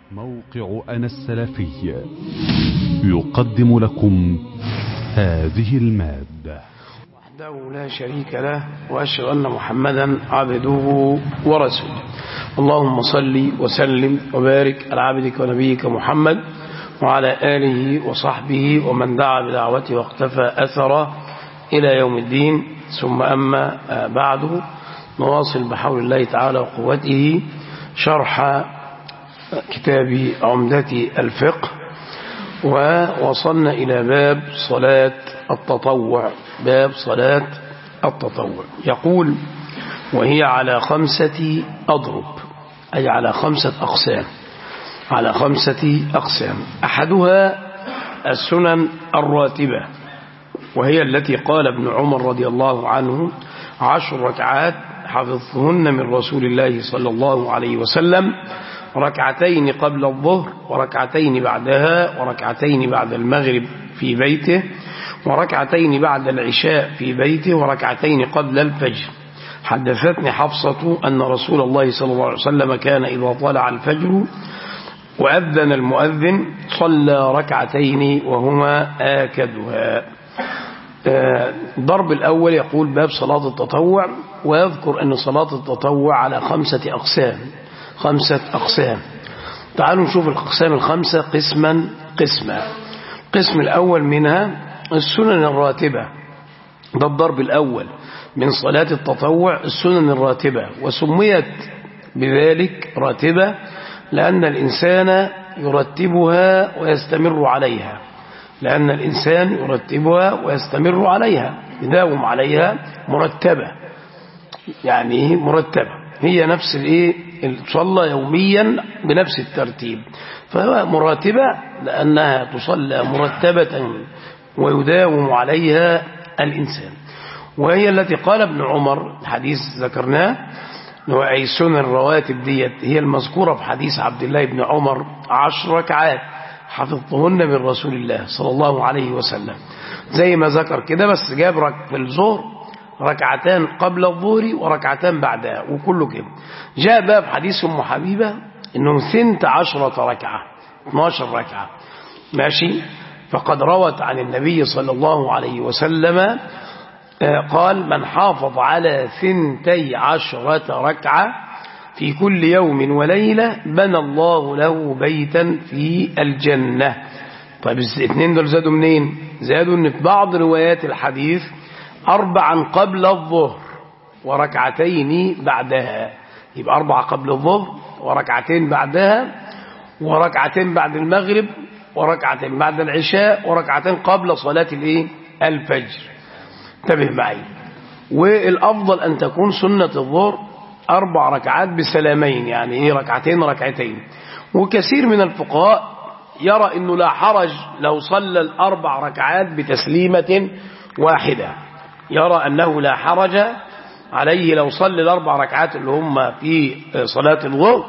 موقع أنا السلفي يقدم لكم هذه المادة وحده لا شريك له وأشهد أن محمدا عبده ورسوله اللهم صل وسلم وبارك على عبدك ونبيك محمد وعلى آله وصحبه ومن دعا بدعوته واقتفى أثره إلى يوم الدين ثم أما بعد نواصل بحول الله تعالى وقوته شرح كتاب عمدة الفقه ووصلنا إلى باب صلاة التطوع باب صلاة التطوع يقول وهي على خمسة أضرب أي على خمسة أقسام على خمسة أقسام أحدها السنن الراتبة وهي التي قال ابن عمر رضي الله عنه عشر ركعات حفظتهن من رسول الله صلى الله عليه وسلم ركعتين قبل الظهر وركعتين بعدها وركعتين بعد المغرب في بيته وركعتين بعد العشاء في بيته وركعتين قبل الفجر حدثتني حفصة أن رسول الله صلى الله عليه وسلم كان إذا طلع الفجر وأذن المؤذن صلى ركعتين وهما آكدها الضرب الأول يقول باب صلاة التطوع ويذكر أن صلاة التطوع على خمسة أقسام خمسة أقسام تعالوا نشوف الأقسام الخمسة قسما قسما القسم الأول منها السنن الراتبة ده الضرب الأول من صلاة التطوع السنن الراتبة وسميت بذلك راتبة لأن الإنسان يرتبها ويستمر عليها لأن الإنسان يرتبها ويستمر عليها يداوم عليها مرتبة يعني مرتبة هي نفس الايه تصلى يوميا بنفس الترتيب فهو مراتبة لأنها تصلى مرتبة ويداوم عليها الإنسان وهي التي قال ابن عمر حديث ذكرناه أي سنن الرواتب ديت هي المذكورة في حديث عبد الله بن عمر عشر ركعات حفظتهن من رسول الله صلى الله عليه وسلم زي ما ذكر كده بس جاب رك في الظهر ركعتان قبل الظهر وركعتان بعدها وكله كده جاء باب حديث ام حبيبه انهم ثنت عشرة ركعة 12 ركعة ماشي فقد روت عن النبي صلى الله عليه وسلم قال من حافظ على ثنتي عشرة ركعة في كل يوم وليلة بنى الله له بيتا في الجنة طيب الاثنين دول زادوا منين زادوا ان في بعض روايات الحديث أربعا قبل الظهر وركعتين بعدها يبقى أربعة قبل الظهر وركعتين بعدها وركعتين بعد المغرب وركعتين بعد العشاء وركعتين قبل صلاة الايه الفجر انتبه معي والأفضل أن تكون سنة الظهر أربع ركعات بسلامين يعني إيه ركعتين ركعتين وكثير من الفقهاء يرى أنه لا حرج لو صلى الأربع ركعات بتسليمة واحدة يرى أنه لا حرج عليه لو صلى الأربع ركعات اللي هم في صلاة الظهر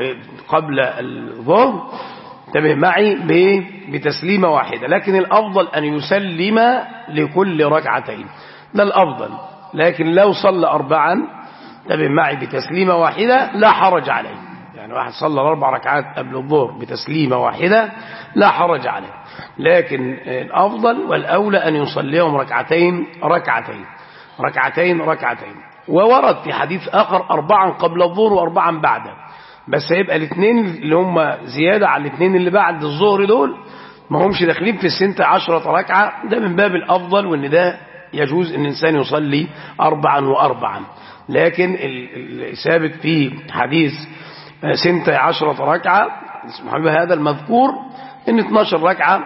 قبل الظهر انتبه معي بتسليمة واحدة لكن الأفضل أن يسلم لكل ركعتين ده الأفضل لكن لو صلى أربعا انتبه معي بتسليمة واحدة لا حرج عليه يعني واحد صلى أربع ركعات قبل الظهر بتسليمة واحدة لا حرج عليه لكن الأفضل والأولى أن يصليهم ركعتين ركعتين ركعتين ركعتين وورد في حديث آخر أربعا قبل الظهر وأربعا بعده بس هيبقى الاثنين اللي هم زيادة على الاثنين اللي بعد الظهر دول ما همش داخلين في السنة عشرة ركعة ده من باب الأفضل وان ده يجوز ان الإنسان يصلي أربعا وأربعا لكن الثابت في حديث سنة عشرة ركعة هذا المذكور ان 12 ركعة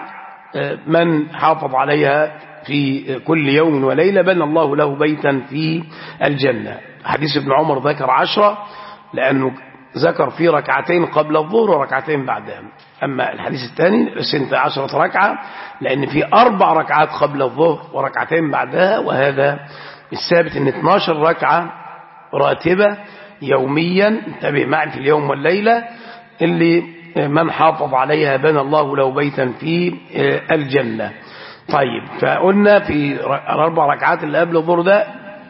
من حافظ عليها في كل يوم وليلة بنى الله له بيتا في الجنة حديث ابن عمر ذكر عشرة لأنه ذكر في ركعتين قبل الظهر وركعتين بعدها أما الحديث الثاني سنة عشرة ركعة لأن في أربع ركعات قبل الظهر وركعتين بعدها وهذا الثابت أن 12 ركعة راتبة يوميا انتبه معي في اليوم والليلة اللي من حافظ عليها بنى الله له بيتا في الجنة طيب فقلنا في الأربع ركعات اللي قبل الظهر ده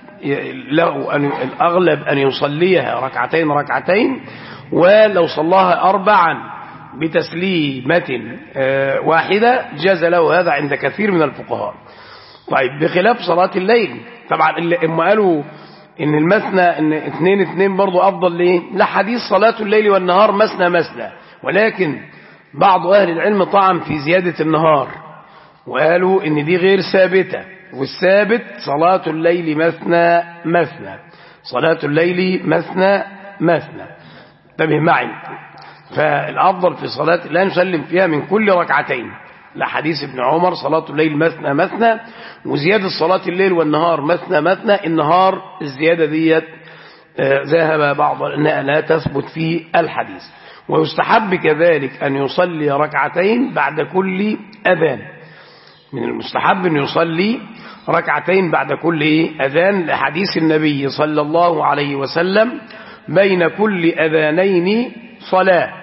له أن الأغلب أن يصليها ركعتين ركعتين ولو صلاها أربعا بتسليمة آه، واحدة جاز له هذا عند كثير من الفقهاء طيب بخلاف صلاة الليل طبعا اللي اما قالوا ان المثنى ان اثنين اثنين برضو افضل ليه لا حديث صلاة الليل والنهار مثنى مثنى ولكن بعض اهل العلم طعن في زيادة النهار وقالوا ان دي غير ثابتة والثابت صلاة الليل مثنى مثنى صلاة الليل مثنى مثنى انتبه معي فالافضل في صلاة لا نسلم فيها من كل ركعتين لحديث ابن عمر صلاة الليل مثنى مثنى وزيادة صلاة الليل والنهار مثنى مثنى النهار الزيادة ديت آه، ذهب بعض أنها لا تثبت في الحديث ويستحب كذلك أن يصلي ركعتين بعد كل أذان من المستحب أن يصلي ركعتين بعد كل إيه؟ أذان لحديث النبي صلى الله عليه وسلم بين كل أذانين صلاة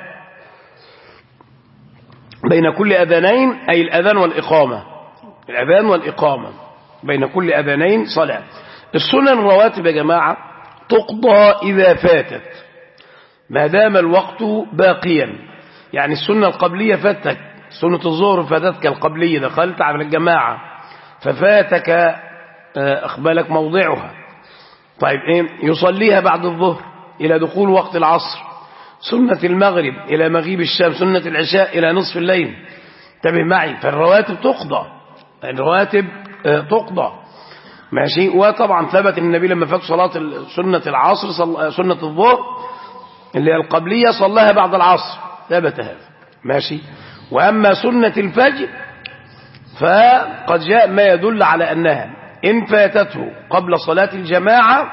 بين كل أذانين أي الأذان والإقامة الأذان والإقامة بين كل أذانين صلاة السنن الرواتب يا جماعة تقضى إذا فاتت ما دام الوقت باقيا يعني السنة القبلية فاتك سنة الظهر فاتتك القبلية دخلت على الجماعة ففاتك آه، أخبالك موضعها طيب إيه يصليها بعد الظهر إلى دخول وقت العصر سنة المغرب إلى مغيب الشام سنة العشاء إلى نصف الليل انتبه معي فالرواتب تقضى الرواتب آه، تقضى ماشي وطبعا ثبت ان النبي لما فات صلاة ال- سنة العصر صل... سنة الظهر اللي هي القبلية صلاها بعد العصر ثبت هذا ماشي وأما سنة الفجر فقد جاء ما يدل على أنها إن فاتته قبل صلاة الجماعة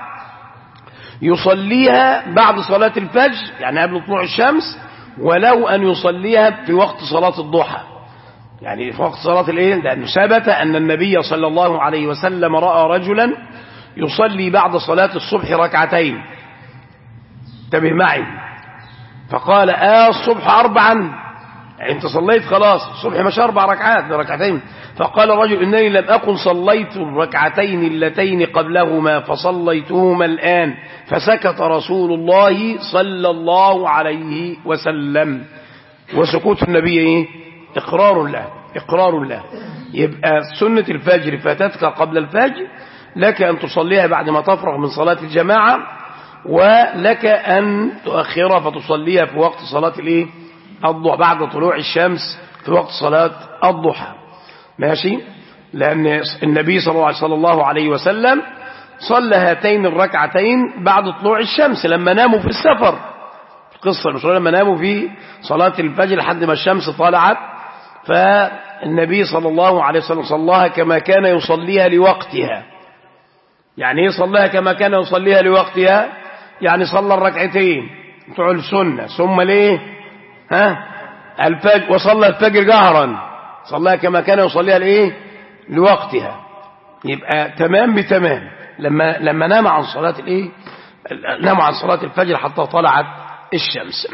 يصليها بعد صلاة الفجر يعني قبل طلوع الشمس ولو أن يصليها في وقت صلاة الضحى يعني في وقت صلاة الايه لأنه ثبت أن النبي صلى الله عليه وسلم رأى رجلا يصلي بعد صلاة الصبح ركعتين انتبه معي فقال آه الصبح أربعا يعني انت صليت خلاص الصبح مش أربع ركعات ده ركعتين فقال الرجل إنني لم أكن صليت الركعتين اللتين قبلهما فصليتهما الآن فسكت رسول الله صلى الله عليه وسلم وسكوت النبي ايه اقرار له اقرار له يبقى سنة الفجر فاتتك قبل الفجر لك ان تصليها بعد ما تفرغ من صلاة الجماعة ولك ان تؤخرها فتصليها في وقت صلاة الايه الضحى بعد طلوع الشمس في وقت صلاة الضحى ماشي لان النبي صلى الله عليه- صلى الله عليه وسلم صلى هاتين الركعتين بعد طلوع الشمس لما ناموا في السفر قصة المسلمين لما ناموا في صلاة الفجر لحد ما الشمس طلعت فالنبي صلى الله عليه وسلم صلاها كما كان يصليها لوقتها يعني ايه صلاها كما كان يصليها لوقتها يعني صلى الركعتين بتوع السنة ثم ليه ها الفجر وصلى الفجر جهرا صلاها كما كان يصليها لايه لوقتها يبقى تمام بتمام لما لما نام عن صلاة الايه نام عن صلاة الفجر حتى طلعت الشمس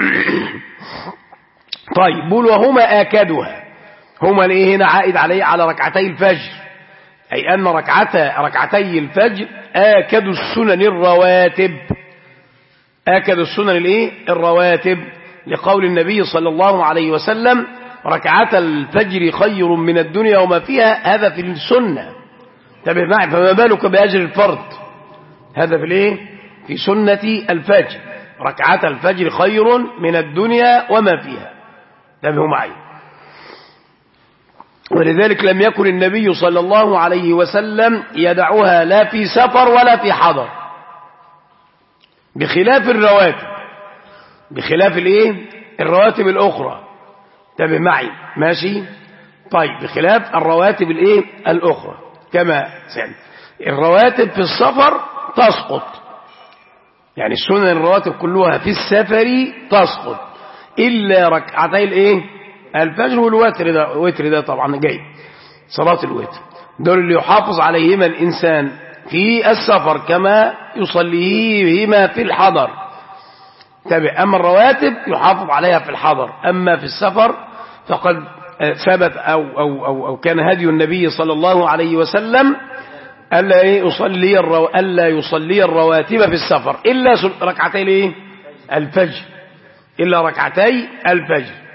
طيب بقول وهما آكدها هما ليه هنا عائد عليه على ركعتي الفجر أي أن ركعتا ركعتي الفجر آكد السنن الرواتب آكد السنن الايه الرواتب لقول النبي صلى الله عليه وسلم ركعتا الفجر خير من الدنيا وما فيها هذا في السنة انتبه معي فما بالك بأجر الفرض هذا في الايه في سنة الفجر ركعة الفجر خير من الدنيا وما فيها انتبهوا معي ولذلك لم يكن النبي صلى الله عليه وسلم يدعها لا في سفر ولا في حضر بخلاف الرواتب بخلاف الايه الرواتب الاخرى انتبه معي ماشي طيب بخلاف الرواتب الايه الاخرى كما سمع الرواتب في السفر تسقط يعني السنن الرواتب كلها في السفر تسقط إلا ركعتي الايه الفجر والوتر ده الوتر ده طبعا جاي صلاة الوتر دول اللي يحافظ عليهما الإنسان في السفر كما يصليهما في الحضر تابع أما الرواتب يحافظ عليها في الحضر أما في السفر فقد ثبت أو, أو, أو, أو كان هدي النبي صلى الله عليه وسلم ألا يصلي الرو... ألا يصلي الرواتب في السفر إلا ركعتي الايه الفجر إلا ركعتي الفجر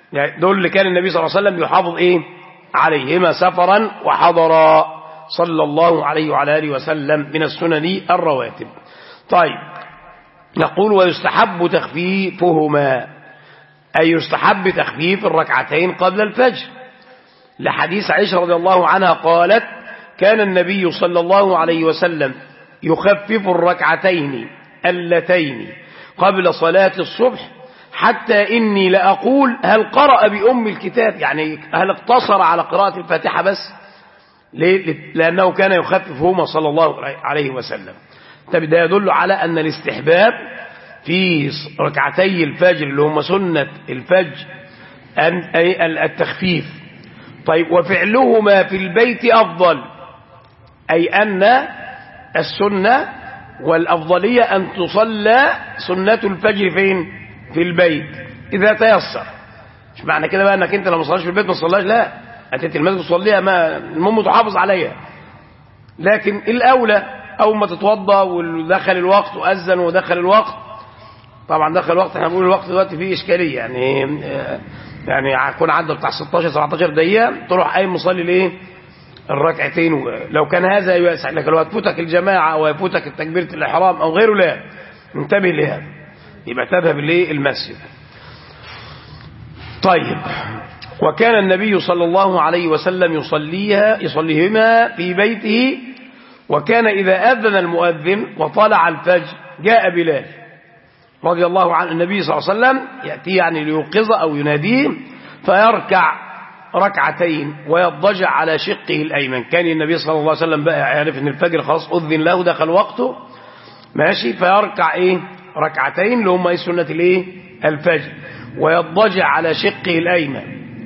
يعني دول اللي كان النبي صلى الله عليه وسلم يحافظ إيه عليهما سفرا وحضرا صلى الله عليه وعلى آله وسلم من السنن الرواتب طيب نقول ويستحب تخفيفهما أي يستحب تخفيف الركعتين قبل الفجر لحديث عائشة رضي الله عنها قالت كان النبي صلى الله عليه وسلم يخفف الركعتين اللتين قبل صلاة الصبح حتى إني لأقول هل قرأ بأم الكتاب يعني هل اقتصر على قراءة الفاتحة بس ليه؟ لأنه كان يخففهما صلى الله عليه وسلم طب ده يدل على أن الاستحباب في ركعتي الفجر اللي هم سنة الفجر أي التخفيف طيب وفعلهما في البيت أفضل أي أن السنة والأفضلية أن تصلى سنة الفجر فين في البيت إذا تيسر مش معنى كده بقى أنك أنت لما صليش في البيت ما تصليش لا أتيت المسجد تصليها ما المهم تحافظ عليها لكن الأولى أول ما تتوضى ودخل الوقت وأذن ودخل الوقت طبعا دخل الوقت احنا بنقول الوقت دلوقتي فيه إشكالية يعني يعني هيكون عدى بتاع 16 17 دقيقة تروح قايم مصلي الايه الركعتين لو كان هذا يسع لك لو هتفوتك الجماعة أو يفوتك تكبيرة الإحرام أو غيره لا انتبه لهذا يبقى تذهب ليه المسجد طيب وكان النبي صلى الله عليه وسلم يصليها يصليهما في بيته وكان إذا أذن المؤذن وطلع الفجر جاء بلال رضي الله عنه النبي صلى الله عليه وسلم يأتي يعني ليوقظ أو يناديه فيركع ركعتين ويضجع على شقه الأيمن كان النبي صلى الله عليه وسلم بقى يعرف أن الفجر خلاص أذن له دخل وقته ماشي فيركع إيه ركعتين اللي هم ايه سنة الايه الفجر ويضجع على شقه الأيمن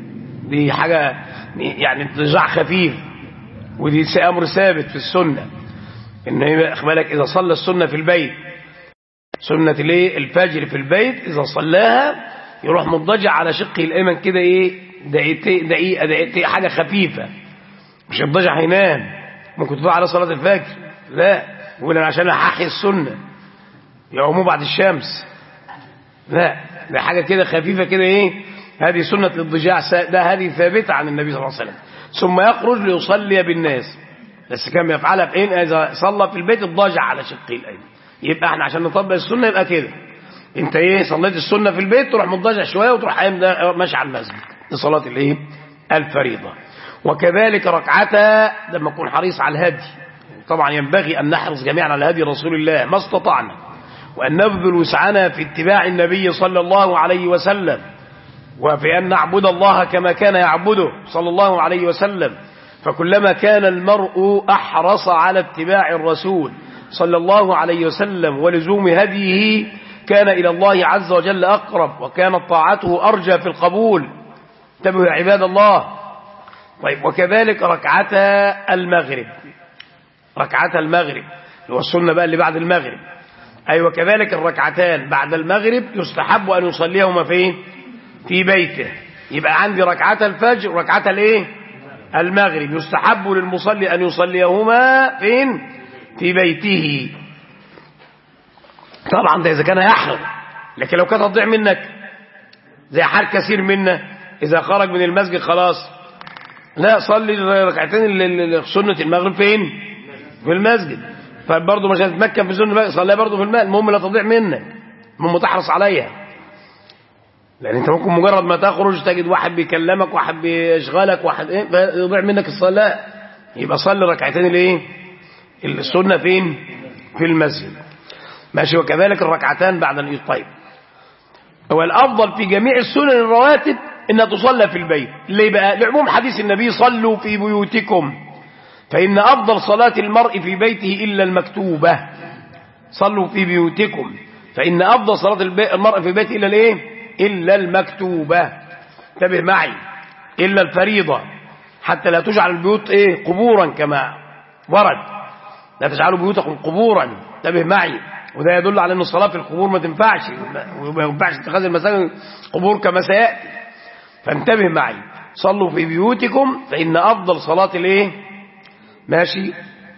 دي حاجة يعني اضطجاع خفيف ودي أمر ثابت في السنة إن بالك إذا صلى السنة في البيت سنة الايه الفجر في البيت إذا صلاها يروح مضجع على شقه الأيمن كده إيه دقيقتين دقيقة دقيقتين حاجة خفيفة مش يضجع هينام ممكن تطلع على صلاة الفجر لا يقول أنا عشان أححي السنة يقوموا بعد الشمس لا ده حاجة كده خفيفة كده ايه هذه سنة الاضجاع ده هذه ثابتة عن النبي صلى الله عليه وسلم ثم يخرج ليصلي بالناس بس كان يفعلها فين إذا صلى في البيت اضجع على شقه الأيمن يبقى احنا عشان نطبق السنة يبقى كده انت ايه صليت السنة في البيت تروح مضجع شوية وتروح قايم ماشي على المسجد لصلاة الايه الفريضة وكذلك ركعتا لما تكون حريص على الهدي طبعا ينبغي أن نحرص جميعا على هدي رسول الله ما استطعنا وأن نبذل وسعنا في اتباع النبي صلى الله عليه وسلم وفي أن نعبد الله كما كان يعبده صلى الله عليه وسلم فكلما كان المرء أحرص على اتباع الرسول صلى الله عليه وسلم ولزوم هديه كان إلى الله عز وجل أقرب وكانت طاعته أرجى في القبول انتبهوا يا عباد الله طيب وكذلك ركعتا المغرب ركعتا المغرب هو السنة بقى اللي بعد المغرب أي أيوة وكذلك الركعتان بعد المغرب يستحب أن يصليهما فين في بيته يبقى عندي ركعتا الفجر وركعتا الايه المغرب يستحب للمصلي أن يصليهما فين في بيته طبعا ده إذا كان يحرم لكن لو كانت تضيع منك زي حال كثير منا إذا خرج من المسجد خلاص لا صلي ركعتين سنة المغرب فين في المسجد فبرضه مش هتتمكن في سنة المغرب صليها برضه في الماء المهم لا تضيع منك المهم تحرص عليها لأن أنت ممكن مجرد ما تخرج تجد واحد بيكلمك واحد بيشغلك واحد إيه فيضيع منك الصلاة يبقى صلي ركعتين الايه السنة فين في المسجد ماشي وكذلك الركعتان بعد الإيد طيب هو الأفضل في جميع السنن الرواتب إنها تصلى في البيت ليه بقى لعموم حديث النبي صلوا في بيوتكم فإن أفضل صلاة المرء في بيته إلا المكتوبة صلوا في بيوتكم فإن أفضل صلاة المرء في بيته إلا الإيه إلا المكتوبة انتبه معي إلا الفريضة حتى لا تجعل البيوت إيه قبورا كما ورد لا تجعلوا بيوتكم قبورا انتبه معي وده يدل على أن الصلاة في القبور ما تنفعش وما ينفعش اتخاذ المساجد قبور كما سيأتي فانتبه معي صلوا في بيوتكم فإن أفضل صلاة الايه ماشي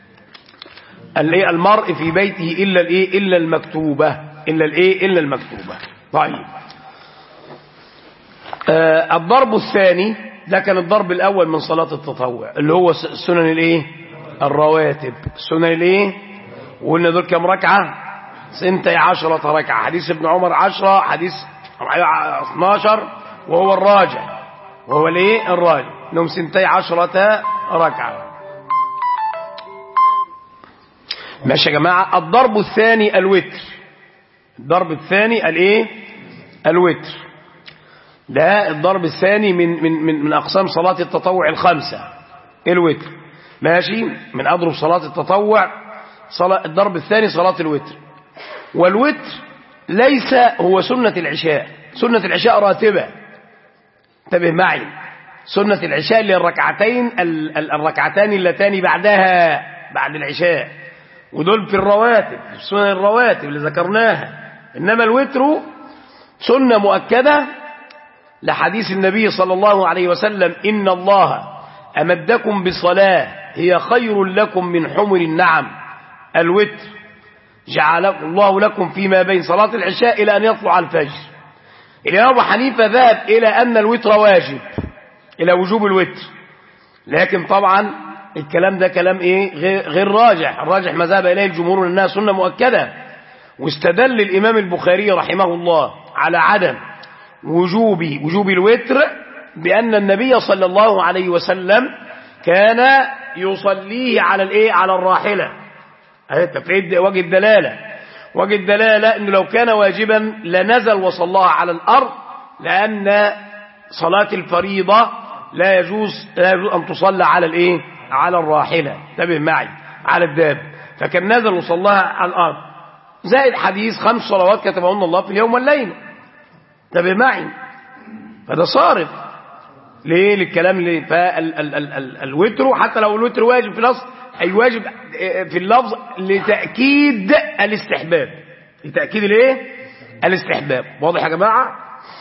الايه المرء في بيته إلا الايه إلا المكتوبة إلا الايه إلا المكتوبة طيب آه الضرب الثاني ده كان الضرب الأول من صلاة التطوع اللي هو السنن الايه الرواتب السنن الايه وقلنا دول كم ركعة سنتي عشرة ركعة حديث ابن عمر عشرة حديث 12 وهو الراجع وهو الايه الراجع انهم سنتي عشرة ركعة ماشي يا جماعة الضرب الثاني الوتر الضرب الثاني الايه الوتر ده الضرب الثاني من من من, من اقسام صلاة التطوع الخمسة الوتر ماشي من اضرب صلاة التطوع صلاة الضرب الثاني صلاة الوتر والوتر ليس هو سنة العشاء سنة العشاء راتبة انتبه معي سنة العشاء للركعتين الركعتان اللتان بعدها بعد العشاء ودول في الرواتب في سنن الرواتب اللي ذكرناها إنما الوتر سنة مؤكدة لحديث النبي صلى الله عليه وسلم إن الله أمدكم بصلاة هي خير لكم من حمر النعم الوتر جعل الله لكم فيما بين صلاة العشاء إلى أن يطلع الفجر الإمام أبو حنيفة ذهب إلى أن الوتر واجب إلى وجوب الوتر لكن طبعا الكلام ده كلام إيه غير راجح الراجح ما ذهب إليه الجمهور أنها سنة مؤكدة واستدل الإمام البخاري رحمه الله على عدم وجوب وجوب الوتر بأن النبي صلى الله عليه وسلم كان يصليه على الإيه على الراحلة تفريد وجه الدلالة وجه الدلالة أنه لو كان واجبا لنزل وصلاها على الأرض لأن صلاة الفريضة لا يجوز, لا يجوز أن تصلى على الإيه على الراحلة انتبه معي على الداب فكان نزل وصلاها على الأرض زائد حديث خمس صلوات كتبهن الله في اليوم والليل انتبه معي فده صارف ليه للكلام اللي فالوتر حتى لو الوتر واجب في الأصل أي واجب في اللفظ لتأكيد الاستحباب لتأكيد الايه الاستحباب واضح يا جماعة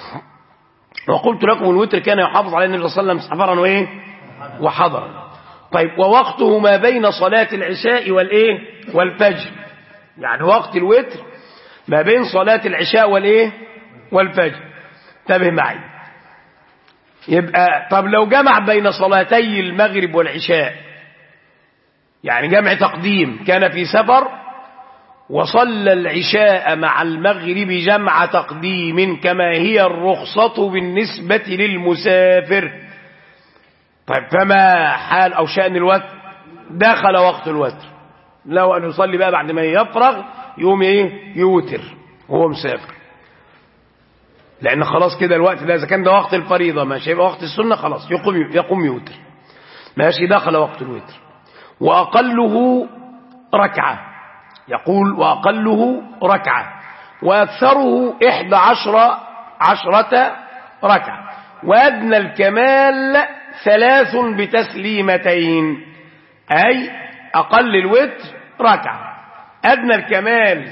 وقلت لكم الوتر كان يحافظ عليه النبي صلى الله عليه وسلم سفرا وايه وحضرا طيب ووقته ما بين صلاة العشاء والايه والفجر يعني وقت الوتر ما بين صلاة العشاء والايه والفجر انتبه معي يبقى طب لو جمع بين صلاتي المغرب والعشاء يعني جمع تقديم كان في سفر وصلى العشاء مع المغرب جمع تقديم كما هي الرخصة بالنسبة للمسافر طيب فما حال أو شأن الوتر دخل وقت الوتر لو أن يصلي بقى بعد ما يفرغ يوم إيه يوتر وهو مسافر لأن خلاص كده الوقت ده إذا كان ده وقت الفريضة ماشي يبقى وقت السنة خلاص يقوم يقوم يوتر ماشي دخل وقت الوتر وأقله ركعة يقول وأقله ركعة وأكثره إحدى عشر عشرة ركعة وأدنى الكمال ثلاث بتسليمتين أي أقل الوتر ركعة أدنى الكمال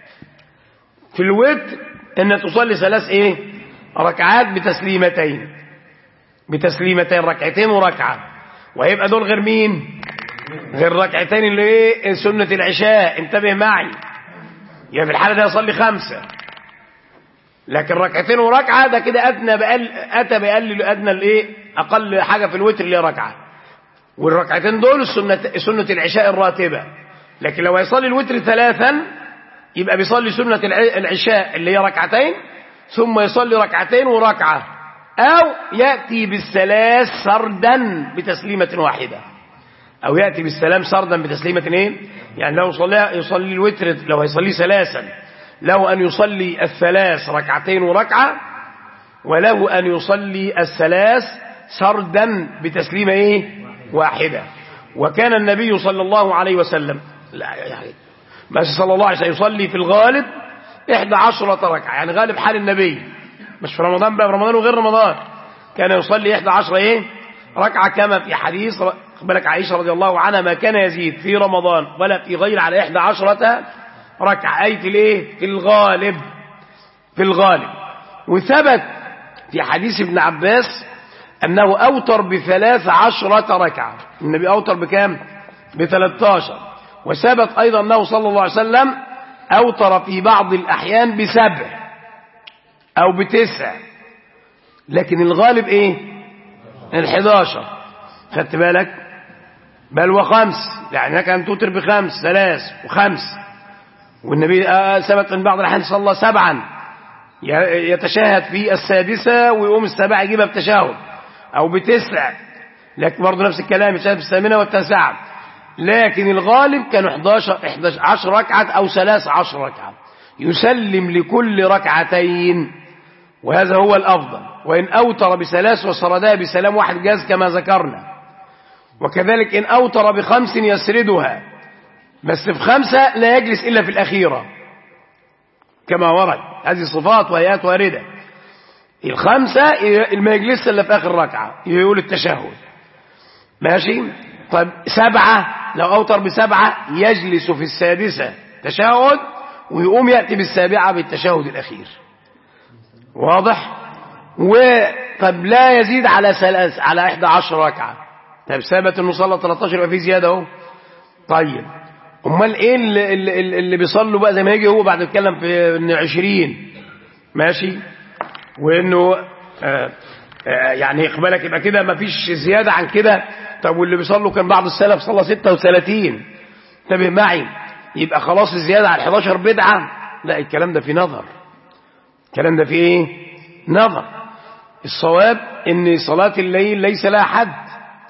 في الوتر أن تصلي ثلاث إيه ركعات بتسليمتين بتسليمتين ركعتين وركعة وهيبقى دول غير مين غير ركعتين اللي ايه سنة العشاء انتبه معي يعني في الحالة دي يصلي خمسة لكن ركعتين وركعة ده كده أدنى بقل أتى بقل أدنى الايه أقل حاجة في الوتر اللي ركعة والركعتين دول السنة سنة العشاء الراتبة لكن لو يصلي الوتر ثلاثا يبقى بيصلي سنة العشاء اللي هي ركعتين ثم يصلي ركعتين وركعة أو يأتي بالثلاث سردا بتسليمة واحدة أو يأتي بالسلام سردا بتسليمة ايه يعني لو يصلي, يصلي الوتر لو هيصلي ثلاثا له أن يصلي الثلاث ركعتين وركعة وله أن يصلي الثلاث سردا بتسليمة ايه واحدة وكان النبي صلى الله عليه وسلم لا يعني بس صلى الله عليه وسلم يصلي في الغالب إحدى عشرة ركعة يعني غالب حال النبي مش في رمضان بقى في رمضان وغير رمضان كان يصلي إحدى عشرة إيه ركعة كما في حديث بالك عائشة رضي الله عنها ما كان يزيد في رمضان ولا في غير على إحدى عشرة ركعة أي في الإيه في الغالب في الغالب وثبت في حديث ابن عباس أنه أوتر بثلاث عشرة ركعة النبي أوتر بكام بثلاثة وثبت أيضا أنه صلى الله عليه وسلم أوتر في بعض الأحيان بسبع أو بتسع لكن الغالب ايه الحداشر خدت بالك بل وخمس يعني لك ان توتر بخمس ثلاث وخمس والنبي آه ثبت من بعض الاحيان صلى سبعا يتشاهد في السادسة ويقوم السابعة يجيبها بتشاهد او بتسع لكن برضه نفس الكلام يتشاهد في الثامنة والتاسعة لكن الغالب كانوا 11 11 10 ركعة او 13 ركعة يسلم لكل ركعتين وهذا هو الافضل وان اوتر بثلاث وسردها بسلام واحد جاز كما ذكرنا وكذلك ان اوتر بخمس يسردها بس في خمسة لا يجلس الا في الاخيرة كما ورد هذه صفات وهيات واردة الخمسة ما يجلس الا في اخر ركعة يقول التشهد ماشي طيب سبعة لو اوتر بسبعة يجلس في السادسة تشهد ويقوم يأتي بالسابعة بالتشهد الأخير واضح وطب لا يزيد على ثلاث على 11 ركعة طب ثابت انه صلى 13 يبقى في زيادة اهو طيب امال ايه اللي, اللي, اللي بيصلوا بقى زي ما يجي هو بعد يتكلم في ان 20 ماشي وانه آه آه يعني بالك يبقى كده ما فيش زيادة عن كده طب واللي بيصلوا كان بعض السلف صلى 36 انتبه معي يبقى خلاص الزيادة على 11 بدعة لا الكلام ده في نظر الكلام ده في ايه نظر الصواب ان صلاة الليل ليس لها حد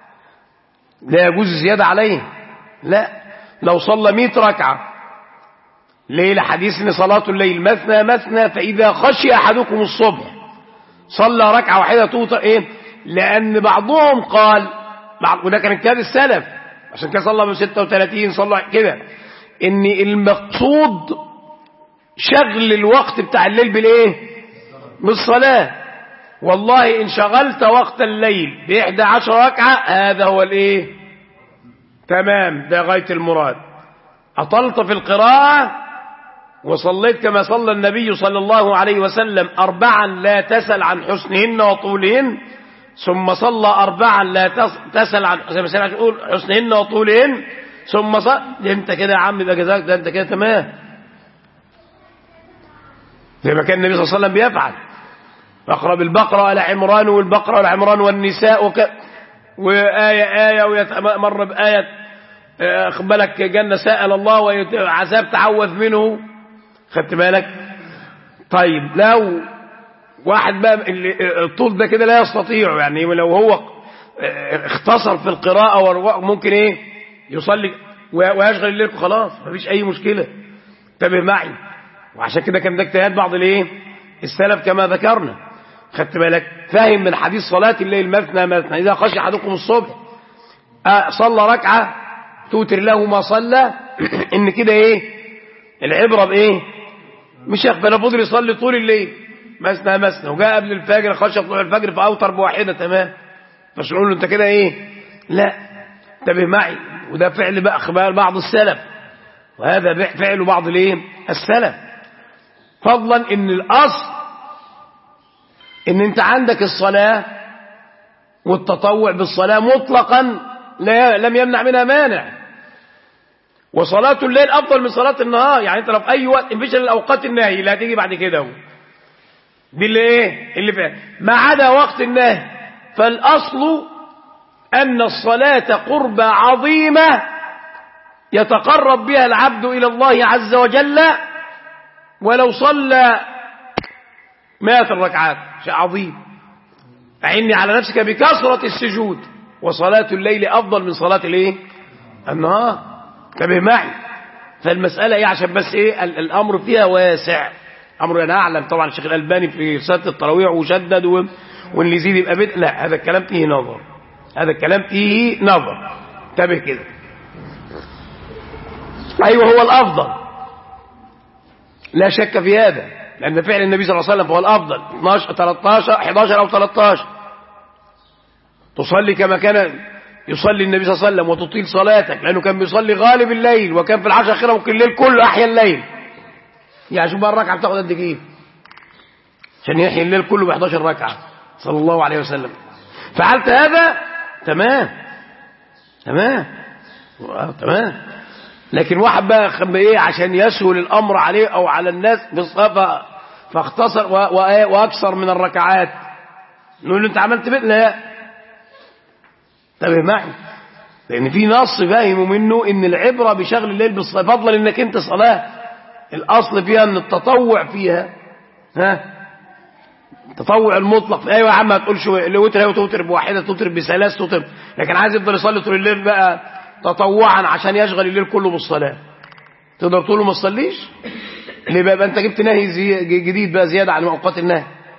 لا يجوز الزيادة عليه لا لو صلى 100 ركعة ليلة حديث ان صلاة الليل مثنى مثنى فإذا خشي أحدكم الصبح صلى ركعة واحدة توتر ايه لأن بعضهم قال بعض وده كان كتاب السلف عشان كده صلى من 36 صلى كده ان المقصود شغل الوقت بتاع الليل بالايه بالصلاة والله ان شغلت وقت الليل بإحدى عشر ركعة هذا هو الايه تمام ده غاية المراد أطلت في القراءة وصليت كما صلى النبي صلى الله عليه وسلم أربعا لا تسل عن حسنهن وطولهن ثم صلى أربعا لا تسل عن زي ما سمعت تقول حسنهن وطولهن ثم صلى انت كده يا عم ده جزاك ده انت كده تمام زي ما كان النبي صلى الله عليه وسلم بيفعل اقرا بالبقره على عمران والبقره على عمران والنساء وك... وآية آية ويتمر بآية بالك جنة سأل الله وعذاب تعوذ منه خدت بالك طيب لو واحد بقى الطول ده كده لا يستطيع يعني لو هو اختصر في القراءة ممكن ايه يصلي ويشغل الليل خلاص مفيش اي مشكلة انتبه معي وعشان كده كان ده اجتهاد بعض الايه السلف كما ذكرنا خدت بالك فاهم من حديث صلاة الليل مثنى مثنى إذا خشي أحدكم الصبح آه صلى ركعة توتر له ما صلى إن كده إيه العبرة بإيه مش يخفى فضل يصلي طول الليل مثنى مثنى وجاء قبل الفجر خشى طلوع الفجر فأوتر بواحدة تمام مش نقول له أنت كده إيه لا انتبه معي وده فعل بقى أخبار بعض السلف وهذا فعل بعض الايه السلف فضلا ان الاصل ان انت عندك الصلاة والتطوع بالصلاة مطلقا لا لم يمنع منها مانع وصلاة الليل افضل من صلاة النهار يعني انت لو في اي وقت مفيش الاوقات النهي اللي هتيجي بعد كده دي اللي ايه اللي فيها ما عدا وقت النهي فالاصل ان الصلاة قربة عظيمة يتقرب بها العبد الى الله عز وجل ولو صلى مئة ركعات شيء عظيم أعني على نفسك بكثرة السجود وصلاة الليل أفضل من صلاة الايه النهار انتبه معي فالمسألة ايه عشان بس ايه الأمر فيها واسع أمر أنا أعلم طبعا الشيخ الألباني في صلاة التراويح وشدد واللي يزيد يبقى بدء لا هذا الكلام فيه نظر هذا الكلام فيه نظر انتبه كده أيوه هو الأفضل لا شك في هذا لأن فعل النبي صلى الله عليه وسلم هو الأفضل 12 13 11 أو 13 تصلي كما كان يصلي النبي صلى الله عليه وسلم وتطيل صلاتك لأنه كان بيصلي غالب الليل وكان في العشر الأخيرة ممكن الليل كله أحيا الليل يعني شوف بقى الركعة بتاخد قد إيه عشان يحيي الليل كله ب 11 ركعة صلى الله عليه وسلم فعلت هذا تمام تمام تمام لكن واحد بقى ايه عشان يسهل الامر عليه او على الناس بالصفة فاختصر واكثر من الركعات نقول له انت عملت بيت لا انتبه معي لان في نص فاهم منه ان العبره بشغل الليل بالصلاه فضلا انك انت صلاه الاصل فيها ان التطوع فيها ها التطوع المطلق ايوه يا عم ما تقولش الوتر ايوه توتر بواحده توتر بثلاث توتر لكن عايز يفضل يصلي طول الليل بقى تطوعا عشان يشغل الليل كله بالصلاه تقدر تقول له ما تصليش ليه بقى يبقى انت جبت نهي زي جديد بقى زياده عن اوقات النهي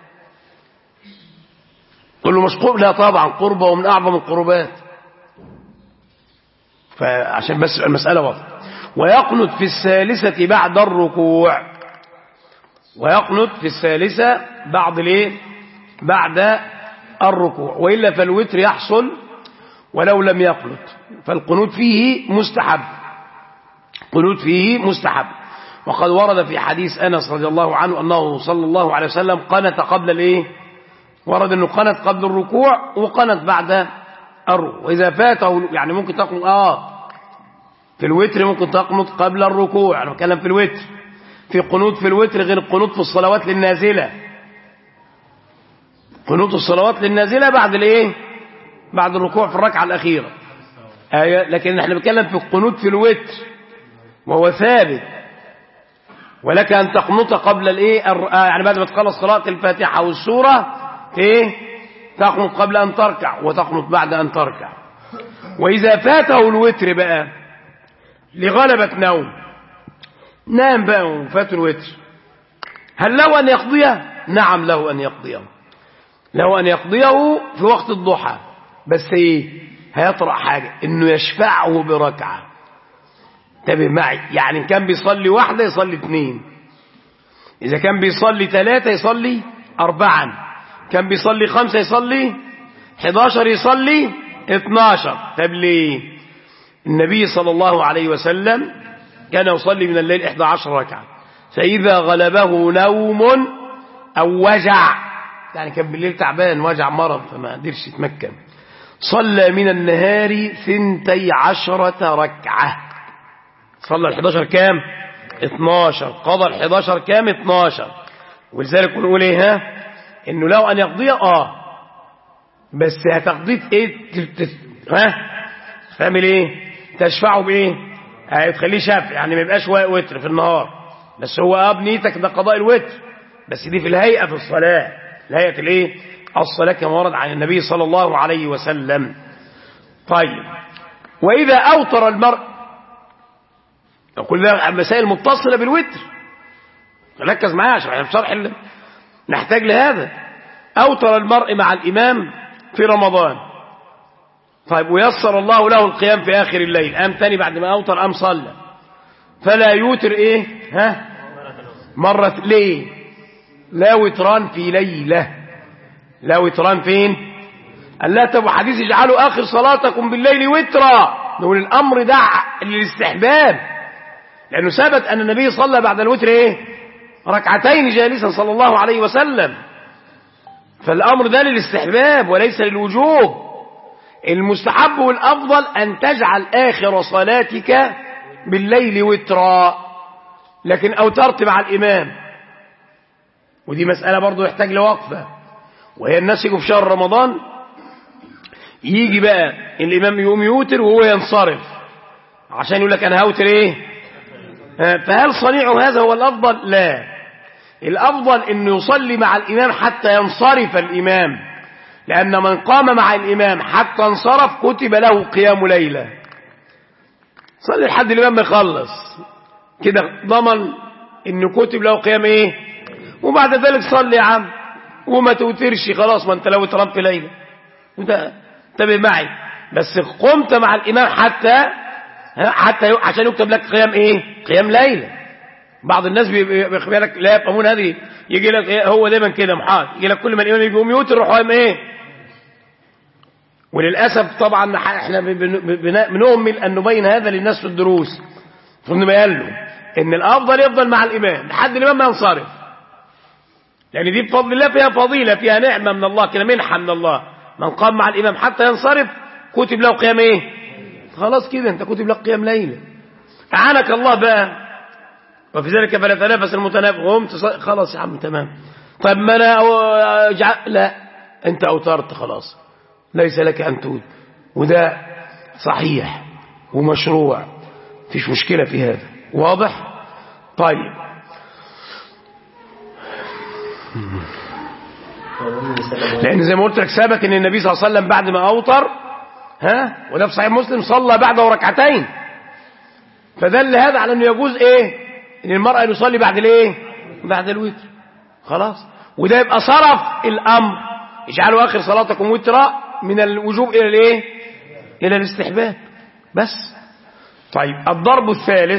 تقول له مش قرب لا طبعا قربة ومن اعظم القربات فعشان بس المساله واضحه ويقنت في الثالثه بعد الركوع ويقنت في الثالثه بعد الايه بعد الركوع والا فالوتر يحصل ولو لم يقنت فالقنوت فيه مستحب قنوت فيه مستحب وقد ورد في حديث أنس رضي الله عنه أنه صلى الله عليه وسلم قنت قبل الإيه ورد أنه قنت قبل الركوع وقنت بعد الركوع وإذا فاته يعني ممكن تقنط آه في الوتر ممكن تقنط قبل الركوع أنا بتكلم في الوتر في قنوت في الوتر غير القنوت في الصلوات للنازلة قنوت الصلوات للنازلة بعد الإيه بعد الركوع في الركعة الأخيرة آية لكن احنا بنتكلم في القنوت في الوتر وهو ثابت ولك أن تقنط قبل الايه يعني بعد ما تخلص قراءة الفاتحة والسورة ايه تقنط قبل أن تركع وتقنط بعد أن تركع وإذا فاته الوتر بقى لغلبة نوم نام بقى وفات الوتر هل له أن يقضيه نعم له أن يقضيه له أن يقضيه في وقت الضحى بس ايه هيطرأ حاجة انه يشفعه بركعه انتبه معي يعني إن كان بيصلي واحدة يصلي اثنين إذا كان بيصلي ثلاثة يصلي أربعا كان بيصلي خمسة يصلي 11 يصلي 12 طب ليه النبي صلى الله عليه وسلم كان يصلي من الليل 11 ركعة فإذا غلبه نوم أو وجع يعني كان بالليل تعبان وجع مرض فما قدرش يتمكن صلى من النهار ثنتي عشرة ركعة صلى ال 11 كام 12 قضى ال 11 كام 12 ولذلك نقول ايه ها انه لو ان يقضي اه بس هتقضيه ايه ها تعمل ايه تشفعه بايه هتخليه شفع يعني ما يبقاش وتر في النهار بس هو اه بنيتك ده قضاء الوتر بس دي في الهيئه في الصلاه الهيئه الايه الصلاه كما ورد عن النبي صلى الله عليه وسلم طيب واذا اوتر المرء كل ده مسائل متصلة بالوتر ركز معايا عشان احنا في شرح نحتاج لهذا أوتر المرء مع الإمام في رمضان طيب ويسر الله له القيام في آخر الليل قام تاني بعد ما أوتر قام صلى فلا يوتر إيه ها مرة ليه لا وتران في ليلة لا وتران فين قال لا تبو حديث اجعلوا آخر صلاتكم بالليل وترا نقول الأمر ده للاستحباب لأنه ثبت أن النبي صلى بعد الوتر إيه ركعتين جالسا صلى الله عليه وسلم فالأمر ده للاستحباب وليس للوجوب المستحب والأفضل أن تجعل آخر صلاتك بالليل وترا لكن أوترت مع الإمام ودي مسألة برضو يحتاج لوقفة وهي الناس يجوا في شهر رمضان يجي بقى الإمام يقوم يوتر وهو ينصرف عشان يقول لك أنا هوتر إيه فهل صنيع هذا هو الأفضل لا الأفضل أنه يصلي مع الإمام حتى ينصرف الإمام لأن من قام مع الإمام حتى انصرف كتب له قيام ليلة صلي لحد الإمام ما يخلص كده ضمن أنه كتب له قيام إيه وبعد ذلك صلي يا عم وما توترش خلاص ما انت لو اترمت ليلة انت انتبه معي بس قمت مع الإمام حتى حتى عشان يكتب لك قيام ايه قيام ليلة بعض الناس بيخبر لك لا يفهمون هذه يجي لك إيه هو دايما كده محال يجي لك كل ما الامام يجي يقوم يوتر يروح قايم ايه وللاسف طبعا احنا بنؤمل ان نبين هذا للناس في الدروس ثم قال له ان الافضل يفضل مع الامام لحد الامام ما ينصرف يعني دي بفضل الله فيها فضيله فيها نعمه من الله كده منحه من الله من قام مع الامام حتى ينصرف كتب له قيام ايه خلاص كده انت كتب لك قيام ليلة اعانك الله بقى وفي ذلك فلا تنافس المتنافس قمت خلاص يا عم تمام طيب ما انا جع... لا انت اوترت خلاص ليس لك ان تود وده صحيح ومشروع فيش مشكلة في هذا واضح طيب لان زي ما قلت لك سابق ان النبي صلى الله عليه وسلم بعد ما اوتر ها وده في صحيح مسلم صلى بعده ركعتين فدل هذا على انه يجوز ايه ان المرأة يصلي بعد الايه بعد الوتر خلاص وده يبقى صرف الامر اجعلوا اخر صلاتكم وترا من الوجوب الى الايه الى الاستحباب بس طيب الضرب الثالث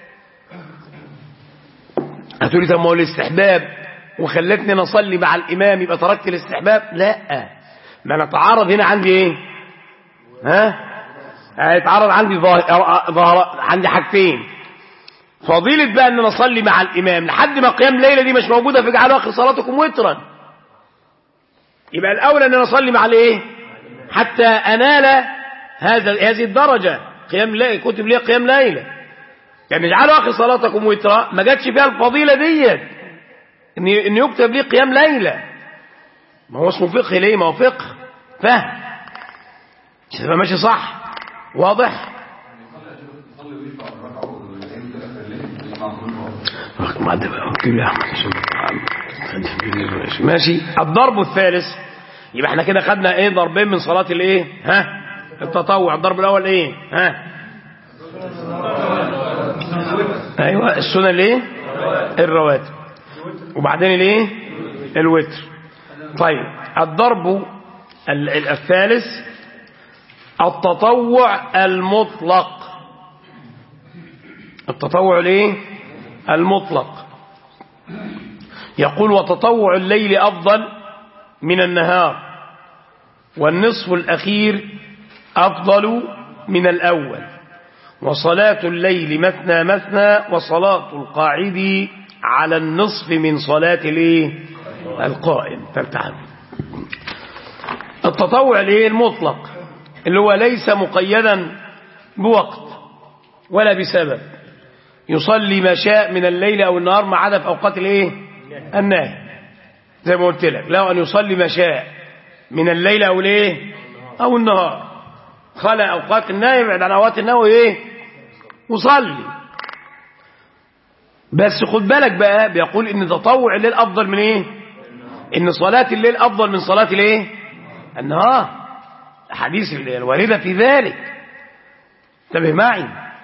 هتقولي طب ما هو الاستحباب وخلتني نصلي مع الامام يبقى تركت الاستحباب لا ما نتعارض هنا عندي ايه ها هيتعرض عندي ظاهر ظاهر عندي حاجتين فضيلة بقى ان نصلي مع الامام لحد ما قيام ليلة دي مش موجودة في اجعلوا اخر صلاتكم وترا يبقى الاولى ان نصلي مع الايه حتى انال هذا هذه الدرجة قيام ليلة كتب لي قيام ليلة يعني اجعلوا اخر صلاتكم وترا ما جاتش فيها الفضيلة ديت ان ان يكتب لي قيام ليلة ما هو اسمه فقه ليه ما هو فقه فهم تبقى ماشي صح واضح ماشي الضرب الثالث يبقى احنا كده خدنا ايه ضربين من صلاة الايه ها التطوع الضرب الاول ايه ها ايوه السنن الايه الرواتب وبعدين الايه الوتر طيب الضرب الثالث التطوع المطلق التطوع الايه المطلق يقول وتطوع الليل أفضل من النهار والنصف الأخير أفضل من الأول وصلاة الليل مثنى مثنى وصلاة القاعد على النصف من صلاة الايه القائم فارتعب التطوع الايه المطلق اللي هو ليس مقيدا بوقت ولا بسبب يصلي ما شاء من الليل أو النهار ما عدا في أوقات الايه النهي زي ما قلت لك له أن يصلي ما شاء من الليل أو الايه أو النهار خلى أوقات النهي بعد عن أوقات النهي ايه وصلي بس خد بالك بقى بيقول ان تطوع الليل أفضل من ايه ان صلاة الليل أفضل من صلاة الايه النهار الحديث الواردة في ذلك انتبه معي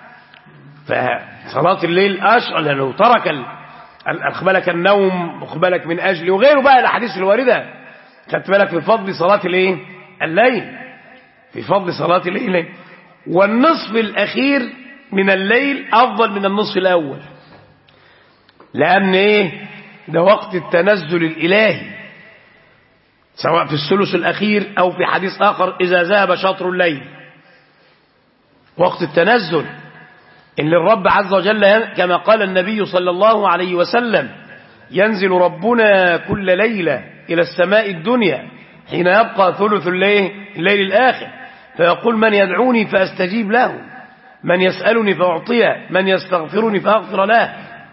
فصلاة الليل أشعر لأنه ترك أخبالك النوم أخبالك من أجل وغيره بقى الأحاديث الواردة خدت بالك في فضل صلاة الايه الليل في فضل صلاة الليل والنصف الأخير من الليل أفضل من النصف الأول لأن إيه ده وقت التنزل الإلهي سواء في الثلث الأخير أو في حديث آخر إذا ذهب شطر الليل وقت التنزل إن الرب عز وجل كما قال النبي صلى الله عليه وسلم ينزل ربنا كل ليلة إلى السماء الدنيا حين يبقى ثلث الليل, الليل الآخر فيقول من يدعوني فأستجيب له من يسألني فأعطيه من يستغفرني فأغفر له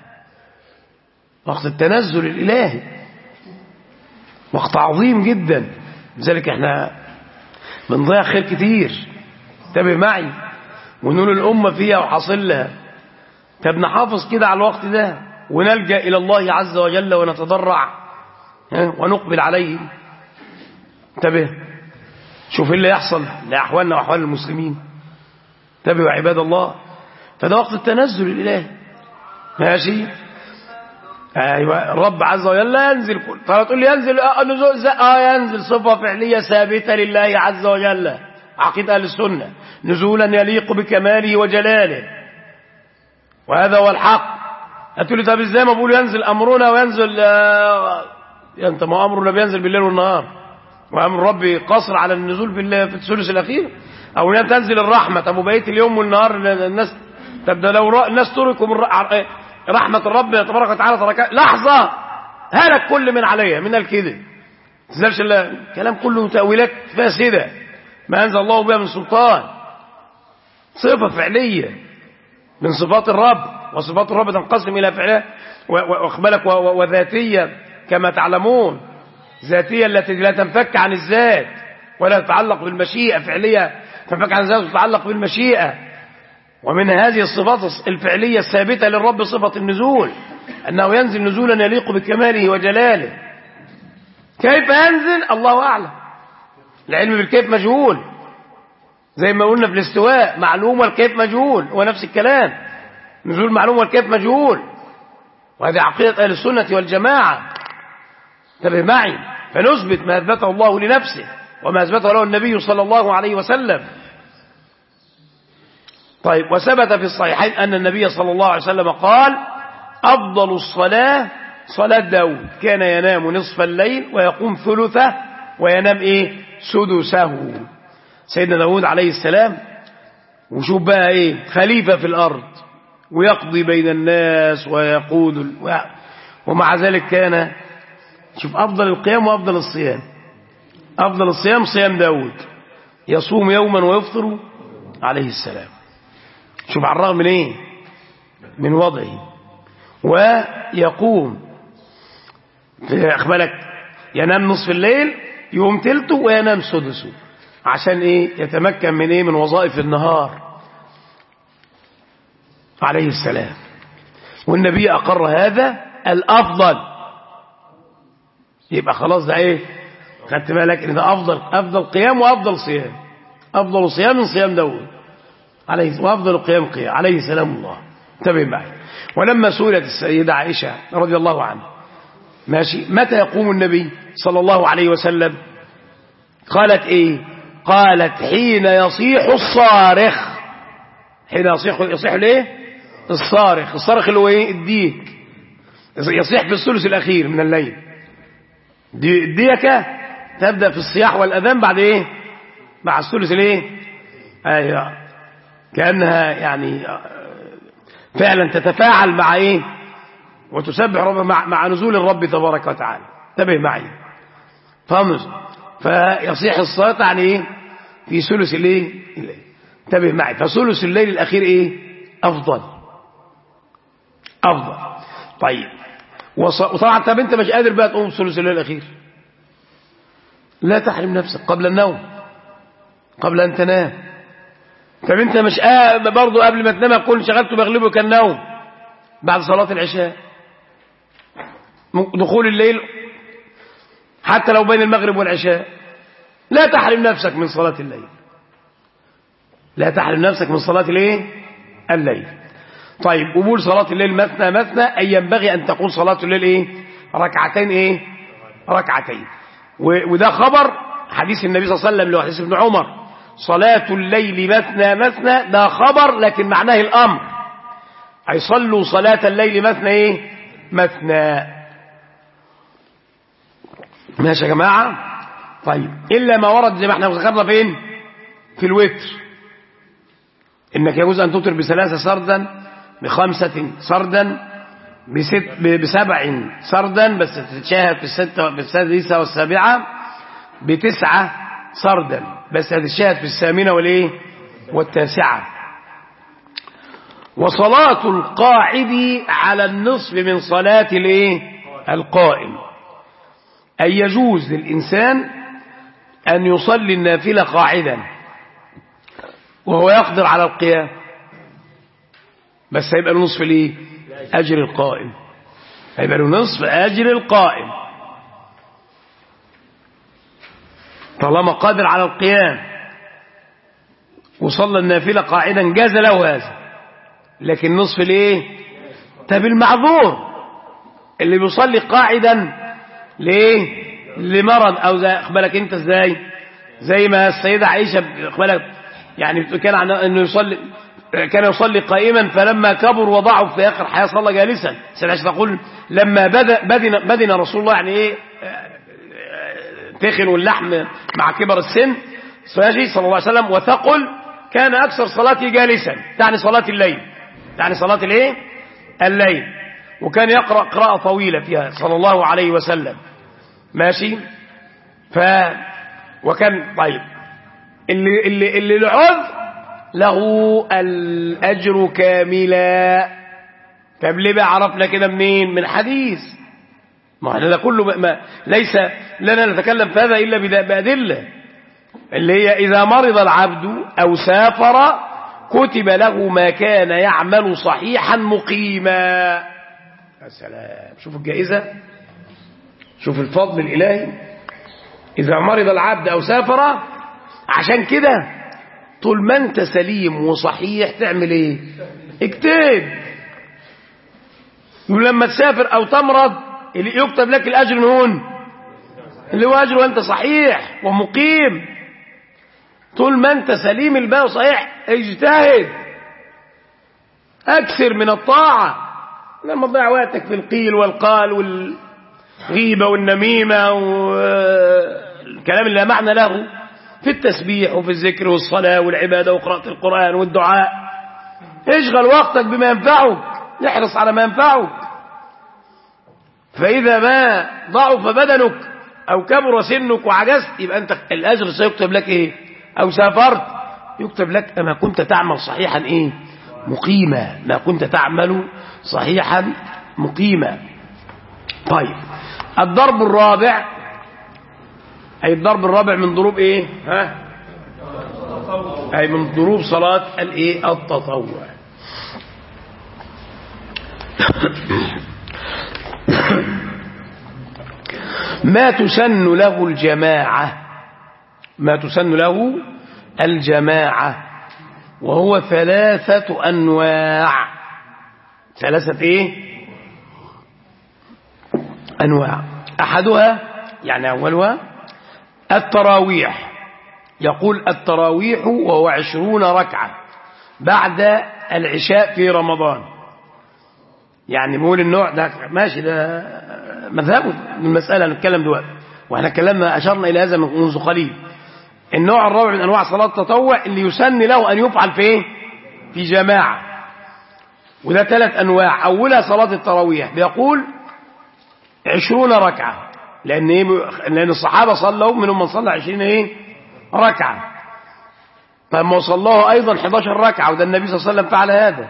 وقت التنزل الإلهي وقت عظيم جدا لذلك احنا بنضيع خير كتير انتبه معي ونقول الأمة فيها وحاصل لها طب نحافظ كده على الوقت ده ونلجأ إلى الله عز وجل ونتضرع ونقبل عليه انتبه شوف ايه اللي يحصل لأحوالنا وأحوال المسلمين انتبهوا يا عباد الله فده وقت التنزل الإلهي ماشي ايوه الرب عز وجل ينزل كل تقول لي ينزل اه نزول اه ينزل صفه فعليه ثابته لله عز وجل عقيده اهل السنه نزولا يليق بكماله وجلاله وهذا هو الحق هتقول لي طب ازاي ما بقول ينزل امرنا وينزل آه انت ما امرنا بينزل بالليل والنهار وامر ربي قصر على النزول في في الثلث الاخير او ان تنزل الرحمه طب وبقيه اليوم والنهار الناس طب ده لو الناس تركوا من رحمة الرب تبارك وتعالى ترك لحظة هلك كل من عليها من الكذب تزالش الكلام كله تأويلات فاسدة ما أنزل الله بها من سلطان صفة فعلية من صفات الرب وصفات الرب تنقسم إلى فعلية وأخبالك وذاتية كما تعلمون ذاتية التي لا تنفك عن الذات ولا تتعلق بالمشيئة فعلية تنفك عن الذات وتتعلق بالمشيئة ومن هذه الصفات الفعلية الثابتة للرب صفة النزول أنه ينزل نزولا يليق بكماله وجلاله كيف ينزل الله أعلم العلم بالكيف مجهول زي ما قلنا في الاستواء معلوم والكيف مجهول هو نفس الكلام نزول معلوم والكيف مجهول وهذه عقيدة أهل السنة والجماعة انتبه معي فنثبت ما أثبته الله لنفسه وما أثبته له النبي صلى الله عليه وسلم طيب وثبت في الصحيحين أن النبي صلى الله عليه وسلم قال أفضل الصلاة صلاة داود كان ينام نصف الليل ويقوم ثلثه وينام إيه سدسه سيدنا داود عليه السلام وشوف بقى إيه خليفة في الأرض ويقضي بين الناس ويقود ال... ومع ذلك كان شوف أفضل القيام وأفضل الصيام أفضل الصيام صيام داود يصوم يوما ويفطر عليه السلام شوف على الرغم من ايه من وضعه ويقوم بالك ينام نصف الليل يوم تلته وينام سدسه عشان ايه يتمكن من ايه من وظائف النهار عليه السلام والنبي اقر هذا الافضل يبقى خلاص ده ايه خدت بالك ان ده افضل افضل قيام وافضل صيام افضل صيام من صيام داود عليه وافضل القيام قيام عليه سلام الله انتبه معي ولما سئلت السيدة عائشة رضي الله عنها ماشي متى يقوم النبي صلى الله عليه وسلم قالت ايه قالت حين يصيح الصارخ حين يصيح يصيح ليه الصارخ الصارخ اللي هو ايه الديك يصيح في الثلث الاخير من الليل دي الديكه تبدا في الصياح والاذان بعد ايه مع الثلث الايه ايوه كانها يعني فعلا تتفاعل مع ايه وتسبح رب مع, مع نزول الرب تبارك وتعالى انتبه معي فهمت فيصيح الصلاه يعني ايه في ثلث الايه انتبه معي فثلث الليل الاخير ايه افضل افضل طيب وطبعا طب انت مش قادر بقى تقوم ثلث الليل الاخير لا تحرم نفسك قبل النوم قبل ان تنام طب انت مش آه برضه قبل ما تنام اكون شغلت بغلبك النوم بعد صلاة العشاء دخول الليل حتى لو بين المغرب والعشاء لا تحرم نفسك من صلاة الليل لا تحرم نفسك من صلاة الايه الليل طيب قبول صلاة الليل مثنى مثنى أي ينبغي أن تقول صلاة الليل إيه ركعتين إيه ركعتين وده خبر حديث النبي صلى الله عليه وسلم اللي هو حديث ابن عمر صلاة الليل مثنى مثنى ده خبر لكن معناه الأمر أي صلوا صلاة الليل مثنى إيه مثنى ماشي يا جماعة طيب إلا ما ورد زي ما احنا ذكرنا فين في الوتر إنك يجوز أن تطر بثلاثة سردا بخمسة سردا بست بسبع سردا بس تتشاهد في الستة في السادسة والسابعة بتسعة سردا بس هتتشاهد في الثامنة والايه والتاسعة وصلاة القاعد على النصف من صلاة الايه القائم أي يجوز للإنسان أن يصلي النافلة قاعدا وهو يقدر على القيام بس هيبقى له نصف الايه أجر القائم هيبقى له نصف أجر القائم طالما قادر على القيام وصلى النافلة قاعدا جاز له هذا لكن نصف الايه طب المعذور اللي بيصلي قاعدا ليه لمرض او زي اخبالك انت ازاي زي ما السيدة عائشة اخبالك يعني كان عن انه يصلي كان يصلي قائما فلما كبر وضعف في اخر حياة صلى جالسا سيدة عائشة تقول لما بدأ بدن, بدن رسول الله يعني ايه تخن اللحم مع كبر السن صلى الله عليه وسلم وثقل كان أكثر صلاته جالسا تعني صلاة الليل تعني صلاة الايه الليل وكان يقرأ قراءة طويلة فيها صلى الله عليه وسلم ماشي ف وكان طيب اللي اللي اللي العذر له الأجر كاملا طب ليه بقى عرفنا كده منين من حديث ما احنا ده كله ما- ما ليس لنا نتكلم في هذا إلا بد- بأدلة اللي هي إذا مرض العبد أو سافر كتب له ما كان يعمل صحيحا مقيما يا سلام شوف الجائزة شوف الفضل الإلهي إذا مرض العبد أو سافر عشان كده طول ما أنت سليم وصحيح تعمل إيه اكتب ولما تسافر أو تمرض اللي يكتب لك الأجر من هون اللي هو أجر وأنت صحيح ومقيم طول ما أنت سليم البال وصحيح اجتهد أكثر من الطاعة لما تضيع وقتك في القيل والقال والغيبة والنميمة والكلام اللي لا معنى له في التسبيح وفي الذكر والصلاة والعبادة وقراءة القرآن والدعاء اشغل وقتك بما ينفعك احرص على ما ينفعك فإذا ما ضعف بدنك أو كبر سنك وعجزت يبقى أنت الأجر سيكتب لك إيه أو سافرت يكتب لك ما كنت تعمل صحيحا إيه مقيما ما كنت تعمل صحيحا مقيما طيب الضرب الرابع أي الضرب الرابع من ضروب إيه ها أي من ضروب صلاة الإيه التطوع ما تسن له الجماعة ما تسن له الجماعة وهو ثلاثة أنواع ثلاثة إيه أنواع أحدها يعني أولها التراويح يقول التراويح وهو عشرون ركعة بعد العشاء في رمضان يعني بقول النوع ده ماشي ده مذهبه من المسألة نتكلم دلوقتي واحنا اتكلمنا أشرنا إلى هذا منذ قليل النوع الرابع من أنواع صلاة التطوع اللي يسن له أن يفعل في إيه؟ في جماعة وده ثلاث أنواع أولها صلاة التراويح بيقول عشرون ركعة لأن, إيه لأن الصحابة صلوا منهم من صلى عشرين إيه؟ ركعة فما صلاه أيضا 11 ركعة وده النبي صلى الله عليه وسلم فعل هذا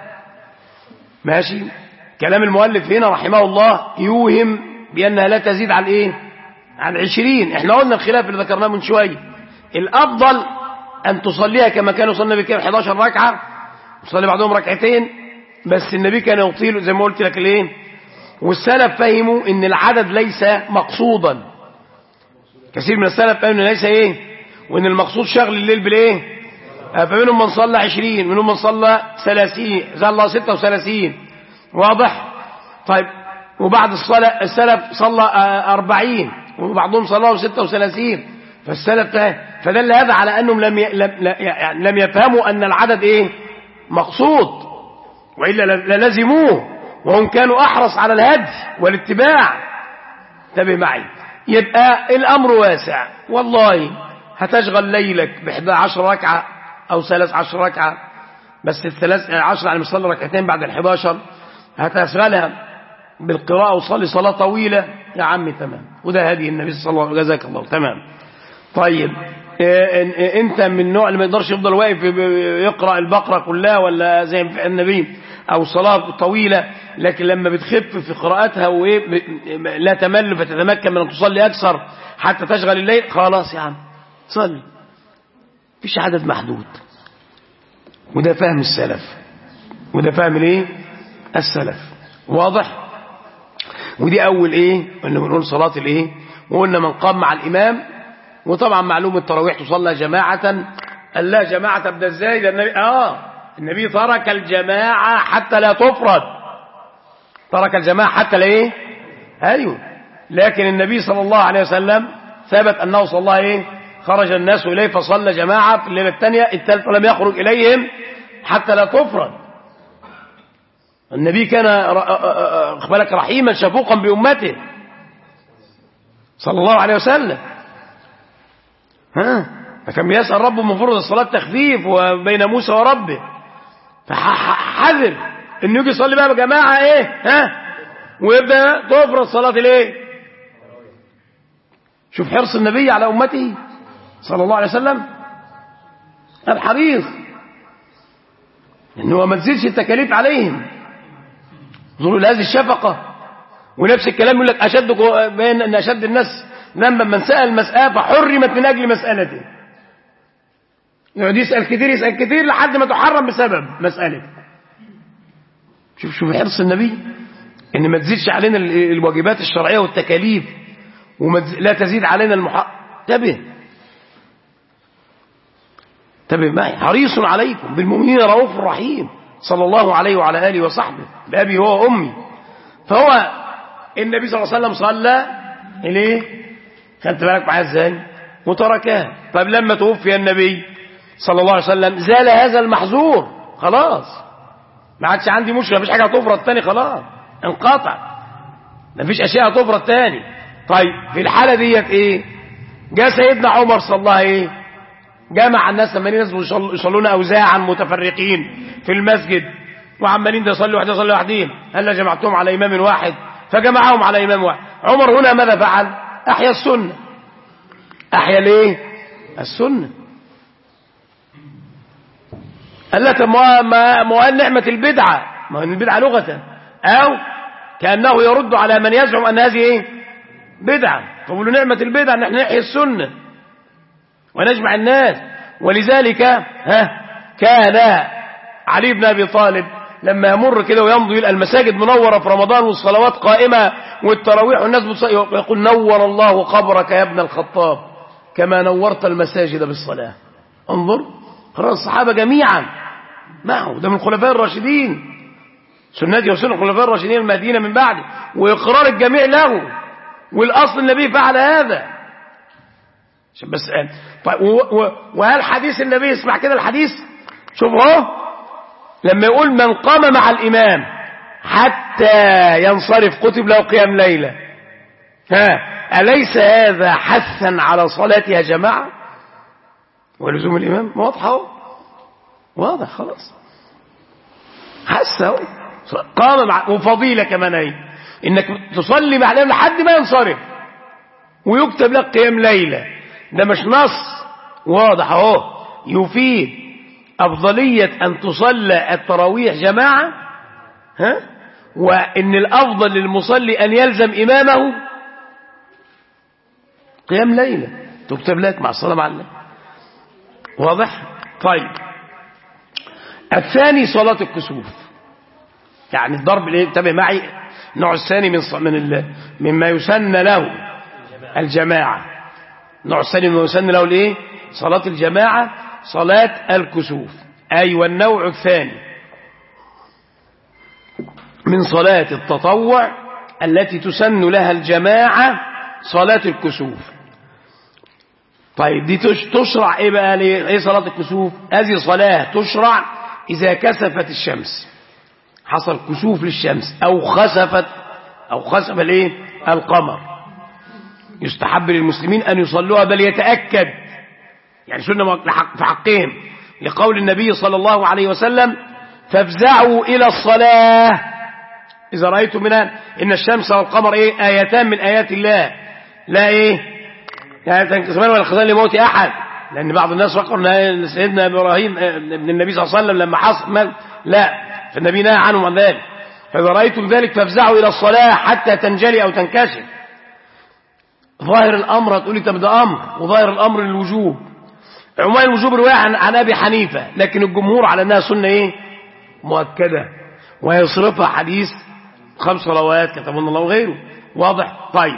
ماشي كلام المؤلف هنا رحمه الله يوهم بأنها لا تزيد عن إيه عن عشرين احنا قلنا الخلاف اللي ذكرناه من شوية الأفضل أن تصليها كما كان يصلي النبي كان 11 ركعة يصلي بعدهم ركعتين بس النبي كان يطيل زي ما قلت لك الايه والسلف فهموا ان العدد ليس مقصودا كثير من السلف فهموا ان ليس ايه وان المقصود شغل الليل بالايه فمنهم من صلى عشرين منهم من صلى ثلاثين صلى ستة وثلاثين واضح طيب وبعد الصلاة السلف صلى أربعين وبعضهم صلى ستة وثلاثين فالسلف فدل هذا على أنهم لم لم يعني لم يفهموا أن العدد إيه مقصود وإلا للزموه وهم كانوا أحرص على الهدي والاتباع انتبه معي يبقى الأمر واسع والله هتشغل ليلك بإحدى عشر ركعة أو ثلاث عشر ركعة بس الثلاث عشر يعني مصلي ركعتين بعد الحداشر هتشغلها بالقراءة وصلي صلاة طويلة يا عمي تمام وده هدي النبي صلى الله عليه وسلم جزاك الله تمام طيب انت من النوع اللي ما يقدرش يفضل واقف يقرأ البقرة كلها ولا زي النبي او صلاة طويلة لكن لما بتخف في قراءتها لا تمل فتتمكن من ان تصلي اكثر حتى تشغل الليل خلاص يا عم صلي مفيش عدد محدود وده فهم السلف وده فهم الايه السلف واضح ودي اول ايه ان بنقول صلاة الايه وقلنا من قام مع الامام وطبعا معلوم التراويح تصلى جماعة لا جماعة تبدا ازاي ده النبي اه النبي ترك الجماعة حتى لا تفرد ترك الجماعة حتى لا ايه ايوه لكن النبي صلى الله عليه وسلم ثبت انه صلى الله ايه خرج الناس اليه فصلى جماعة في الليلة الثانية الثالثة لم يخرج اليهم حتى لا تفرد النبي كان بالك رحيما شفوقا بأمته صلى الله عليه وسلم ها فكان بيسأل ربه من فرض الصلاة تخفيف وبين موسى وربه فحذر انه يجي يصلي بقى بجماعة ايه ها ويبدأ تفرض صلاة الايه شوف حرص النبي على امته صلى الله عليه وسلم الحريص انه ما تزيدش التكاليف عليهم ظهور هذه الشفقة ونفس الكلام يقول لك أشد بين أن أشد الناس ذنبا من سأل مسألة فحرمت من أجل مسألته يقعد يسأل كتير يسأل كتير لحد ما تحرم بسبب مسألة شوف شوف حرص النبي ان ما تزيدش علينا الواجبات الشرعية والتكاليف ولا تزيد علينا المح انتبه انتبه معي حريص عليكم بالمؤمنين رؤوف رحيم صلى الله عليه وعلى آله وصحبه بأبي هو وأمي فهو النبي صلى الله عليه وسلم صلى إليه خدت بالك معايا ازاي وتركها طب لما توفي النبي صلى الله عليه وسلم زال هذا المحظور خلاص ما عادش عندي مشكله مفيش حاجه هتفرض تاني خلاص انقطع مفيش اشياء هتفرض تاني طيب في الحاله ديت ايه جاء سيدنا عمر صلى الله ايه جمع الناس لما الناس يصلون اوزاعا متفرقين في المسجد وعمالين ده يصلوا واحد يصلي وحدين هل جمعتهم على امام واحد فجمعهم على امام واحد عمر هنا ماذا فعل احيا السنه احيا الايه السنه قال لك ما ما ما نعمه البدعه ما هو البدعه لغه او كانه يرد على من يزعم ان هذه ايه بدعه فبقول له نعمه البدعه ان احنا نحيي السنه ونجمع الناس ولذلك ها كان علي بن ابي طالب لما يمر كده ويمضي يلقى المساجد منوره في رمضان والصلوات قائمه والتراويح والناس بتصلي يقول نور الله قبرك يا ابن الخطاب كما نورت المساجد بالصلاه انظر قرار الصحابه جميعا معه ده من الخلفاء الراشدين سنتي وسنه الخلفاء الراشدين المهديين من بعده واقرار الجميع له والاصل النبي فعل هذا عشان بس طيب وهل حديث النبي اسمع كده الحديث شوف اهو لما يقول من قام مع الإمام حتى ينصرف كتب له قيام ليلة ها أليس هذا حثا على صلاتها جماعة ولزوم الإمام واضح اهو واضح خلاص حس اهو قام مع وفضيلة كمان اهي انك تصلي مع الإمام لحد ما ينصرف ويكتب لك قيام ليلة ده مش نص واضح اهو يفيد أفضلية أن تصلى التراويح جماعة ها وإن الأفضل للمصلي أن يلزم إمامه قيام ليلة تكتب لك مع الصلاة مع الله واضح طيب الثاني صلاة الكسوف يعني الضرب اللي انتبه معي النوع الثاني من ص... من ال... مما يسن له الجماعة النوع الثاني مما يسن له الايه صلاة الجماعة صلاة الكسوف أي والنوع الثاني من صلاة التطوع التي تسن لها الجماعة صلاة الكسوف طيب دي تشرع ايه بقى ليه ايه صلاة الكسوف هذه صلاة تشرع اذا كسفت الشمس حصل كسوف للشمس او خسفت او خسف الايه القمر يستحب للمسلمين ان يصلوها بل يتأكد يعني سنة في حقهم لقول النبي صلى الله عليه وسلم فافزعوا إلى الصلاة إذا رأيتم منها إن الشمس والقمر إيه آيتان من آيات الله لا إيه لا تنكسمان ولا خزان لموت أحد لأن بعض الناس فكروا أن سيدنا إبراهيم ابن النبي صلى الله عليه وسلم لما حصل لا فالنبي نهى عنهم عن ذلك فإذا رأيتم ذلك فافزعوا إلى الصلاة حتى تنجلي أو تنكشف ظاهر الأمر هتقولي طب ده أمر وظاهر الأمر للوجوب عموما الوجوب رواية عن, عن أبي حنيفة لكن الجمهور على أنها سنة إيه مؤكدة ويصرفها حديث خمس صلوات كتبنا الله وغيره واضح طيب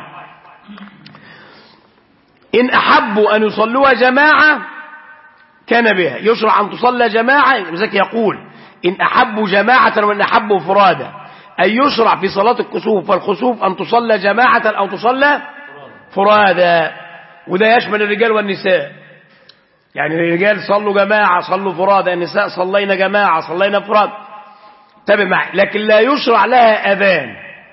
إن أحبوا أن يصلوها جماعة كان بها يشرع أن تصلى جماعة لذلك يقول إن أحبوا جماعة وإن أحبوا فرادا أي يشرع في صلاة الكسوف والخسوف أن تصلى جماعة أو تصلى فرادا وده يشمل الرجال والنساء يعني الرجال صلوا جماعة صلوا فرادى النساء صلينا جماعة صلينا فراد تابع معي لكن لا يشرع لها أذان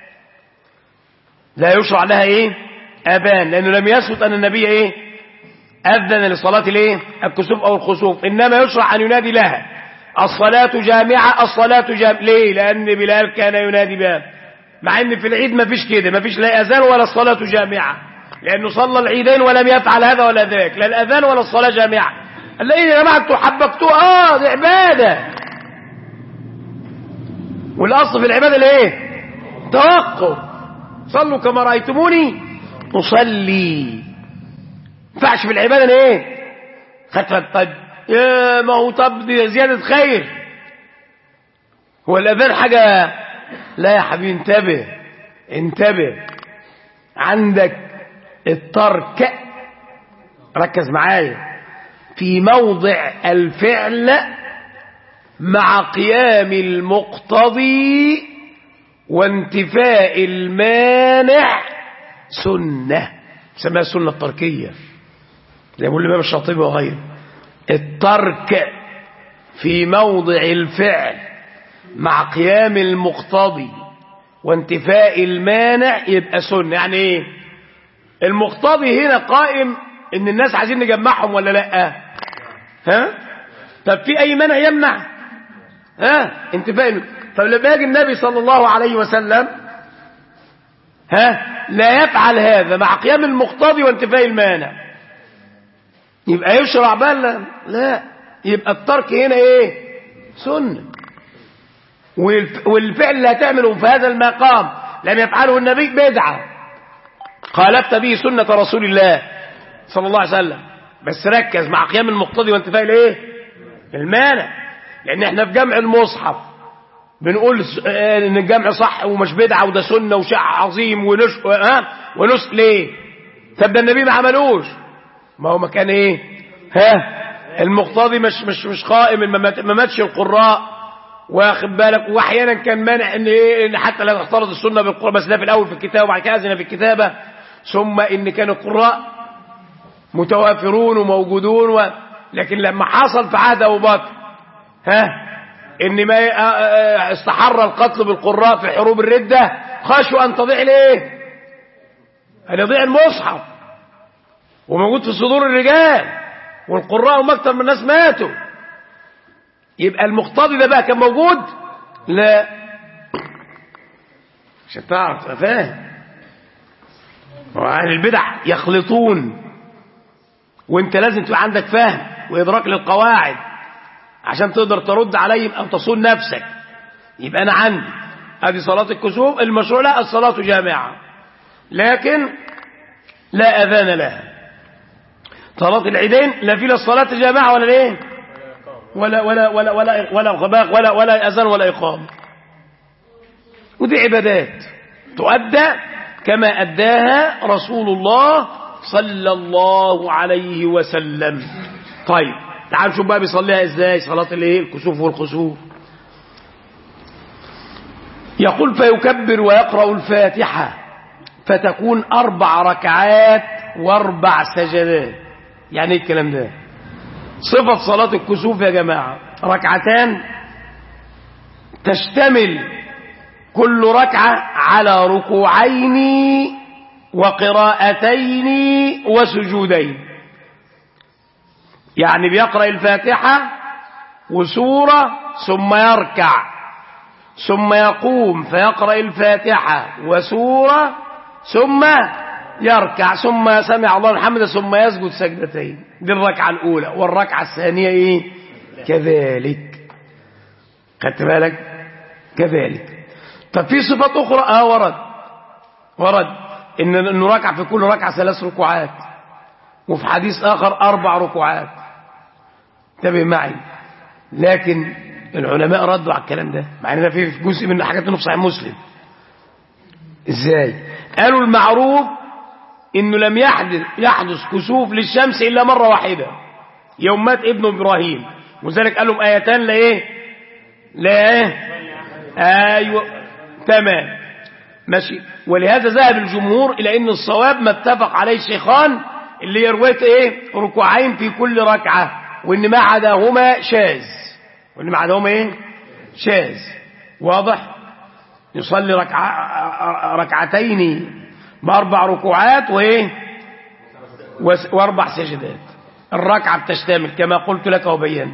لا يشرع لها إيه أذان لأنه لم يثبت أن النبي إيه أذن لصلاة الإيه الكسوف أو الخسوف إنما يشرع أن ينادي لها الصلاة جامعة الصلاة جامعة ليه لأن بلال كان ينادي بها مع أن في العيد ما فيش كده ما فيش لا أذان ولا الصلاة جامعة لأنه صلى العيدين ولم يفعل هذا ولا ذاك لا الأذان ولا الصلاة جامعة قال لي يا جماعة انتوا حبكتوه اه دي عبادة والأصل في العبادة الايه توقف صلوا كما رأيتموني أصلي ينفعش في العبادة أنا ايه خدت طب يا ما هو طب دي زيادة خير هو الأذان حاجة لا يا حبيبي انتبه انتبه عندك الترك ركز معايا في موضع الفعل مع قيام المقتضي وانتفاء المانع سنة سماها السنة التركية زي ما بيقول الإمام الشاطبي وغيره الترك في موضع الفعل مع قيام المقتضي وانتفاء المانع يبقى سنة يعني ايه المقتضي هنا قائم ان الناس عايزين نجمعهم ولا لا ها طب في اي مانع يمنع ها انتفاء الم- طب لما يجي النبي صلى الله عليه وسلم ها لا يفعل هذا مع قيام المقتضي وانتفاء المانع يبقى يشرع بقى لا لا يبقى الترك هنا ايه سنه والف- والفعل اللي هتعمله في هذا المقام لم يفعله النبي بدعة خالفت به سنة رسول الله صلى الله عليه وسلم بس ركز مع قيام المقتضي وانتفاء الايه المانع لان احنا في جمع المصحف بنقول س- آه، ان الجمع صح ومش بدعة وده سنة وشيء عظيم ونش ها ونس ليه طب ده النبي ما عملوش ما هو مكان ايه ها المقتضي مش مش مش قائم ما مات- ما ماتش القراء واخد بالك واحيانا كان مانع ان ايه ان حتى لا تختلط السنه بالقران بس ده في الاول في الكتابه وبعد كده اذن في الكتابه ثم ان كان القراء متوافرون وموجودون و... لكن لما حصل في عهد ابو بكر ها ان ما ي- آه، آه، استحر القتل بالقراء في حروب الرده خشوا ان تضيع الايه؟ ان يضيع المصحف وموجود في صدور الرجال والقراء هم اكثر من الناس ماتوا يبقى المقتضي ده بقى كان موجود لا عشان تعرف تبقى فاهم وأهل البدع يخلطون وانت لازم تبقى عندك فهم وإدراك للقواعد عشان تقدر ترد عليهم أو تصون نفسك يبقى أنا عندي هذه صلاة الكسوف المشروع لا الصلاة جامعة لكن لا أذان لها صلاة العيدين لا في لا الصلاة جامعة ولا ليه ولا ولا ولا ولا ولا غباغ ولا ولا اذان ولا اقامه ودي عبادات تؤدى كما اداها رسول الله صلى الله عليه وسلم طيب تعال شوف بقى بيصليها ازاي صلاه الايه الكسوف والخسوف يقول فيكبر ويقرا الفاتحه فتكون اربع ركعات واربع سجدات يعني ايه الكلام ده صفة صلاة الكسوف يا جماعة ركعتان تشتمل كل ركعة على ركوعين وقراءتين وسجودين يعني بيقرأ الفاتحة وسورة ثم يركع ثم يقوم فيقرأ الفاتحة وسورة ثم يركع ثم سمع الله الحمد ثم يسجد سجدتين دي الركعة الأولى والركعة الثانية إيه كذلك خدت بالك كذلك طب في صفات أخرى آه ورد ورد إن إنه ركع في كل ركعة ثلاث ركوعات وفي حديث آخر أربع ركوعات انتبه معي لكن العلماء ردوا على الكلام ده مع ان ده في جزء من الحاجات اللي في صحيح مسلم ازاي قالوا المعروف انه لم يحدث يحدث كسوف للشمس الا مره واحده يوم مات ابن ابراهيم وذلك قال لهم ايتان لايه لا ايه ايوه تمام ماشي ولهذا ذهب الجمهور الى ان الصواب ما اتفق عليه الشيخان اللي هي روايه ايه ركوعين في كل ركعه وان ما عداهما شاذ وان ما عداهما ايه شاذ واضح يصلي ركع ركعتين بأربع ركوعات وإيه وس- وأربع سجدات الركعة بتشتمل كما قلت لك وبينت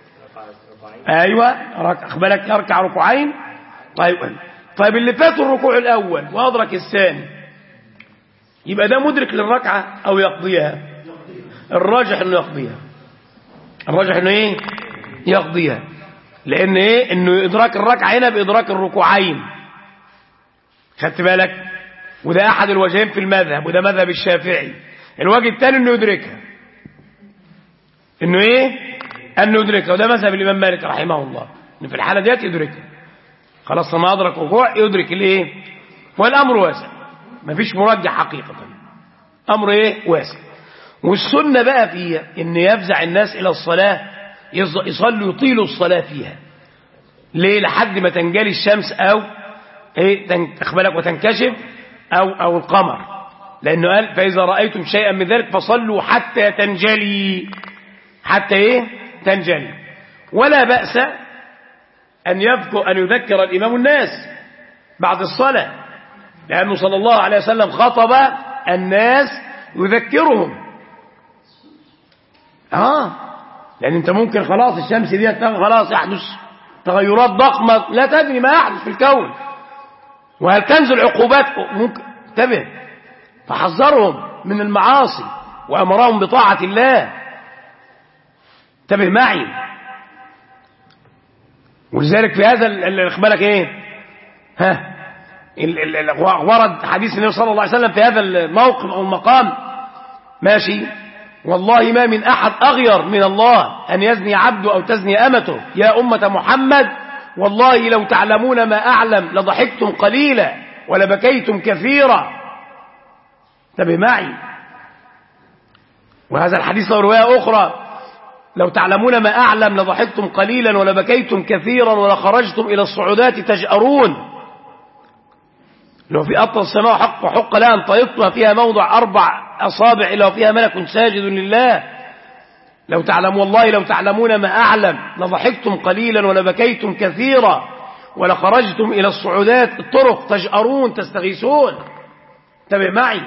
أيوة رك... أخبرك يركع ركوعين طيب طيب اللي فات الركوع الأول وأدرك الثاني يبقى ده مدرك للركعة أو يقضيها الراجح إنه يقضيها الراجح إنه إيه يقضيها لأن إيه إنه إدراك الركعة هنا بإدراك الركوعين خدت بالك وده أحد الوجهين في المذهب وده مذهب الشافعي الوجه الثاني أنه يدركها أنه إيه أنه يدركها وده مذهب الإمام مالك رحمه الله أنه في الحالة ديت يدركها خلاص لما أدرك وقوع يدرك الإيه والأمر واسع مفيش مرجح حقيقة أمر إيه واسع والسنة بقى فيها أن يفزع الناس إلى الصلاة يصلوا يطيلوا الصلاة فيها ليه لحد ما تنجلي الشمس أو إيه تخبلك وتنكشف أو, أو القمر لأنه قال فإذا رأيتم شيئا من ذلك فصلوا حتى تنجلي حتى إيه تنجلي ولا بأس أن يذكر أن يذكر الإمام الناس بعد الصلاة لأنه صلى الله عليه وسلم خطب الناس يذكرهم آه لأن أنت ممكن خلاص الشمس دي خلاص يحدث تغيرات ضخمة لا تدري ما يحدث في الكون وهل تنزل عقوبات ممكن انتبه فحذرهم من المعاصي وأمرهم بطاعة الله انتبه معي ولذلك في هذا اللي بالك ايه ها ورد حديث النبي صلى الله عليه وسلم في هذا الموقف او المقام ماشي والله ما من أحد أغير من الله أن يزني عبده أو تزني أمته يا أمة محمد والله لو تعلمون ما أعلم لضحكتم قليلا ولبكيتم كثيرا انتبه معي وهذا الحديث له رواية أخرى لو تعلمون ما أعلم لضحكتم قليلا ولبكيتم كثيرا ولخرجتم إلى الصعودات تجأرون لو في أطل السماء حق وحق لها أن طيبتها فيها موضع أربع أصابع إلا وفيها ملك ساجد لله لو تعلموا والله لو تعلمون ما أعلم لضحكتم قليلا ولبكيتم كثيرا ولخرجتم إلى الصعودات الطرق تجأرون تستغيثون انتبه معي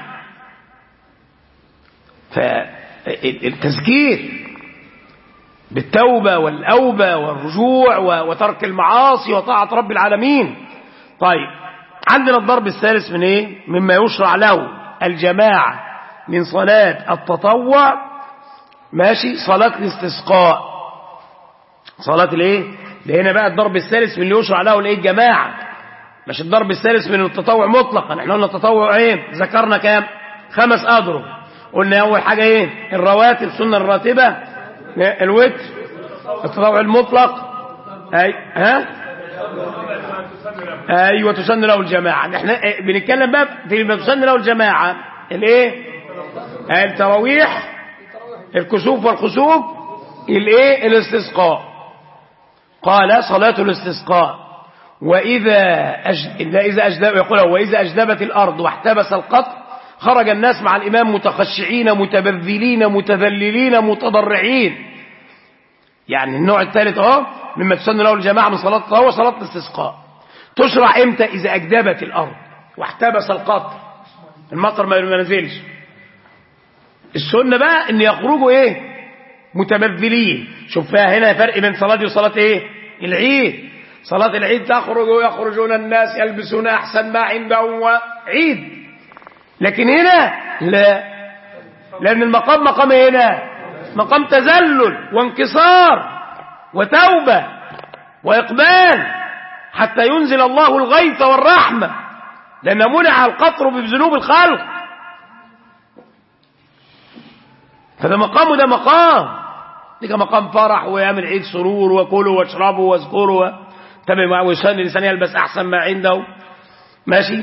فالتذكير بالتوبة والأوبة والرجوع وترك المعاصي وطاعة رب العالمين طيب عندنا الضرب الثالث من ايه مما يشرع له الجماعة من صلاة التطوع ماشي صلاة الاستسقاء صلاة الايه هنا بقى الضرب الثالث من اللي يشرع له الايه الجماعة مش الضرب الثالث من التطوع مطلقا احنا قلنا التطوع ايه ذكرنا كام خمس اضرب قلنا اول حاجة ايه الرواتب السنة الراتبة الوتر التطوع المطلق اي ها ايوه تسن له الجماعه احنا بنتكلم بقى في ما تسن له الجماعه الايه التراويح الكسوف والخسوف الايه الاستسقاء قال صلاه الاستسقاء واذا أجد... اذا اجدب يقول واذا اجدبت الارض واحتبس القطر خرج الناس مع الامام متخشعين متبذلين متذللين متضرعين يعني النوع الثالث اهو مما تسن له الجماعه من صلاه التطوع صلاه الاستسقاء تشرع امتى اذا اجدبت الارض واحتبس القطر المطر ما نزلش السنه بقى ان يخرجوا ايه متبذلين شوف فيها هنا فرق بين صلاه وصلاه ايه العيد صلاه العيد تخرج ويخرجون الناس يلبسون احسن ما عندهم وعيد لكن هنا لا لان المقام مقام هنا مقام تذلل وانكسار وتوبه واقبال حتى ينزل الله الغيث والرحمة لأن منع القطر بذنوب الخلق فده مقام وده مقام ده مقام فرح ويعمل عيد سرور وكلوا واشربوا واذكروا تمام ويسن الإنسان يلبس أحسن ما عنده ماشي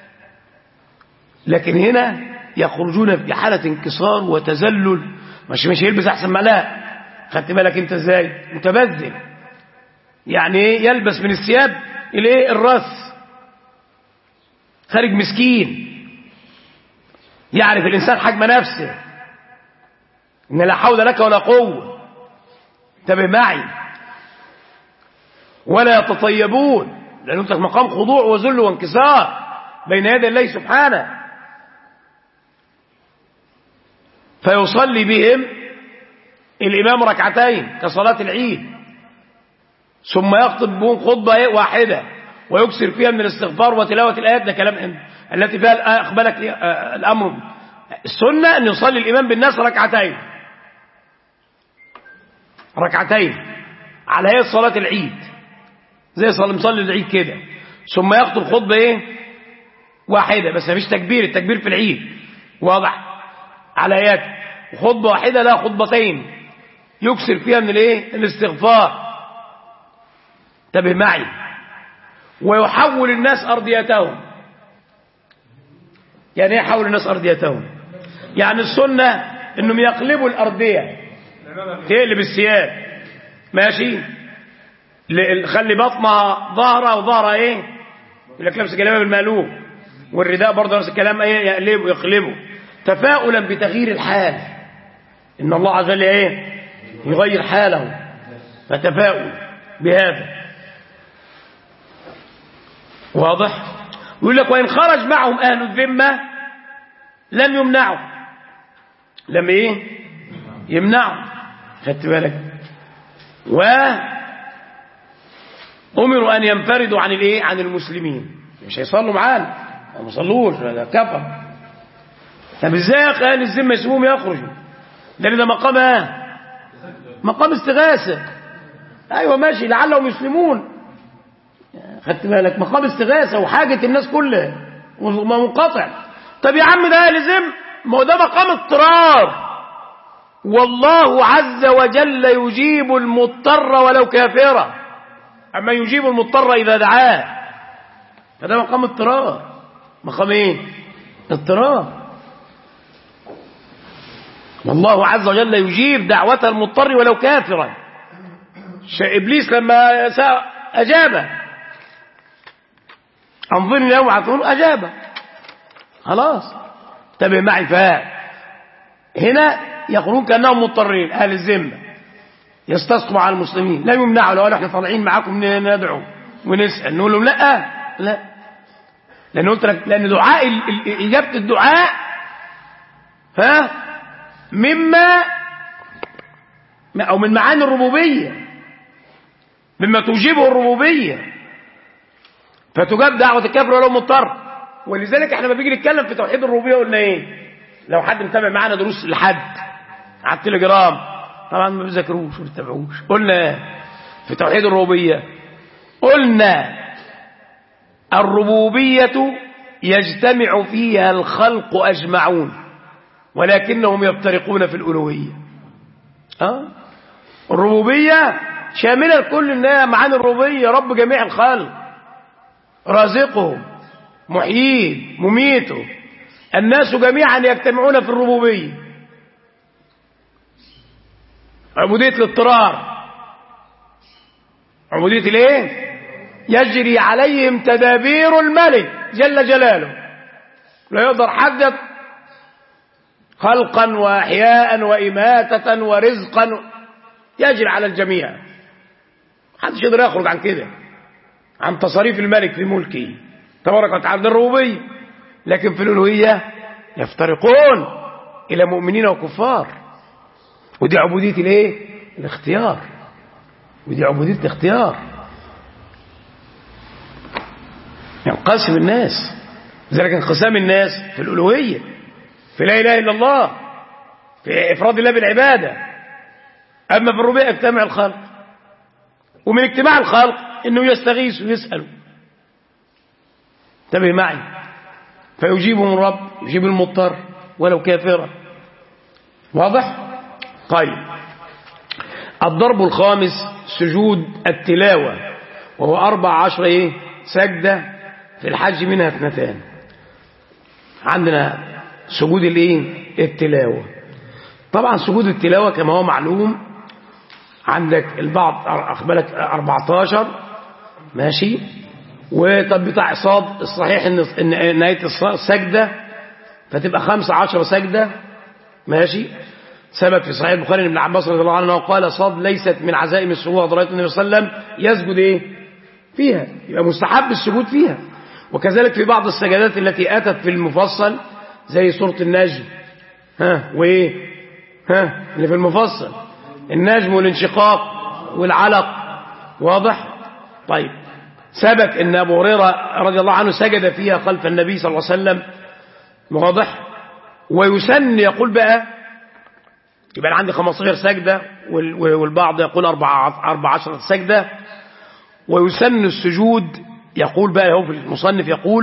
لكن هنا يخرجون في حالة انكسار وتذلل مش مش يلبس أحسن ما لا خدت بالك انت ازاي متبذل يعني ايه يلبس من الثياب الايه الرث خارج مسكين يعرف الانسان حجم نفسه ان لا حول لك ولا قوه انتبه معي ولا يتطيبون لان انت في مقام خضوع وذل وانكسار بين يدي الله سبحانه فيصلي بهم الامام ركعتين كصلاه العيد ثم يخطب بهم خطبة واحدة ويكسر فيها من الاستغفار وتلاوة الآيات ده كلام التي فيها أخبرك الأمر السنة أن يصلي الإمام بالناس ركعتين ركعتين على هي صلاة العيد زي صلى مصلي العيد كده ثم يخطب خطبة إيه واحدة بس مفيش تكبير التكبير في العيد واضح على آيات خطبة واحدة لا خطبتين يكسر فيها من الايه الاستغفار انتبه معي ويحول الناس أرضيتهم يعني ايه يحول الناس أرضيتهم يعني السنة انهم يقلبوا الأرضية تقلب الثياب ماشي ل- خلي بطنها ظهرها وظهرها ايه يقول لك لابس جلابيه بالمقلوب والرداء برضه نفس الكلام ايه يقلبه يقلبه تفاؤلا بتغيير الحال ان الله عز وجل ايه يغير حاله فتفاؤل بهذا واضح يقول لك وان خرج معهم اهل الذمه لم يمنعوا لم ايه يمنعوا خدت بالك و امروا ان ينفردوا عن الايه عن المسلمين مش هيصلوا معانا ما يصلوش ده كفر طب ازاي يا اخي اهل الذمه يسيبوهم يخرجوا ده ده مقام ايه مقام استغاثه ايوه ماشي لعلهم يسلمون خدت بالك مقام استغاثه وحاجه الناس كلها منقطع طب يا عم ده اهل ذم ما هو ده مقام اضطرار والله عز وجل يجيب المضطر ولو كافرا أما يجيب المضطر إذا دعاه فده مقام اضطرار مقام ايه اضطرار والله عز وجل يجيب دعوة المضطر ولو كافرا إبليس لما سأ أجاب أنظرني يوم عطول أجاب خلاص تبع معي فهذا هنا يقولون كأنهم مضطرين أهل الذمة يستصقوا على المسلمين لا يمنعوا لو قالوا احنا طالعين معاكم ندعو ونسأل نقول لهم لا لا لأن قلت لك لأن دعاء ال- ال- إجابة الدعاء ها مما أو من معاني الربوبية مما توجبه الربوبية فتجاب دعوة الكافر ولو مضطر ولذلك احنا لما بيجي نتكلم في توحيد الربوبية قلنا ايه لو حد متابع معانا دروس لحد على التليجرام طبعا ما بيذاكروش وما بيتابعوش قلنا في توحيد الربوبية قلنا الربوبية يجتمع فيها الخلق أجمعون ولكنهم يفترقون في الألوهية أه؟ الربوبية شاملة لكل الناس معاني الربوبية رب جميع الخلق رازقهم محييه مميته الناس جميعا يجتمعون في الربوبية عبودية الاضطرار عبودية الايه يجري عليهم تدابير الملك جل جلاله لا يقدر حد خلقا واحياء وإماتة ورزقا يجري على الجميع محدش يقدر يخرج عن كده عن تصاريف الملك في ملكه تبارك وتعالى ده الربوبيه لكن في الألوهية يفترقون إلى مؤمنين وكفار ودي عبودية الايه الاختيار ودي عبودية الاختيار ينقسم الناس لذلك انقسام الناس في الألوهية في لا إله إلا الله في إفراد الله بالعبادة أما في الربوبية اجتمع الخلق ومن اجتماع الخلق انه يستغيث ويسأل انتبه معي فيجيبهم الرب يجيب المضطر ولو كافرا واضح طيب الضرب الخامس سجود التلاوة وهو أربع عشر إيه سجدة في الحج منها اثنتان عندنا سجود الايه التلاوة طبعا سجود التلاوة كما هو معلوم عندك البعض أقبلك 14 ماشي وطب بتاع صاد الصحيح ان ان نهايه السجده فتبقى 15 سجده ماشي ثبت في صحيح البخاري ان ابن عباس رضي الله عنه قال صاد ليست من عزائم السجود رايت النبي صلى الله عليه وسلم يسجد ايه فيها يبقى مستحب السجود فيها وكذلك في بعض السجدات التي اتت في المفصل زي سوره النجم ها وايه ها اللي في المفصل النجم والانشقاق والعلق واضح طيب ثبت ان ابو هريره رضي الله عنه سجد فيها خلف النبي صلى الله عليه وسلم واضح ويسن يقول بقى يبقى عندي 15 سجده والبعض يقول 14 سجده ويسن السجود يقول بقى هو في المصنف يقول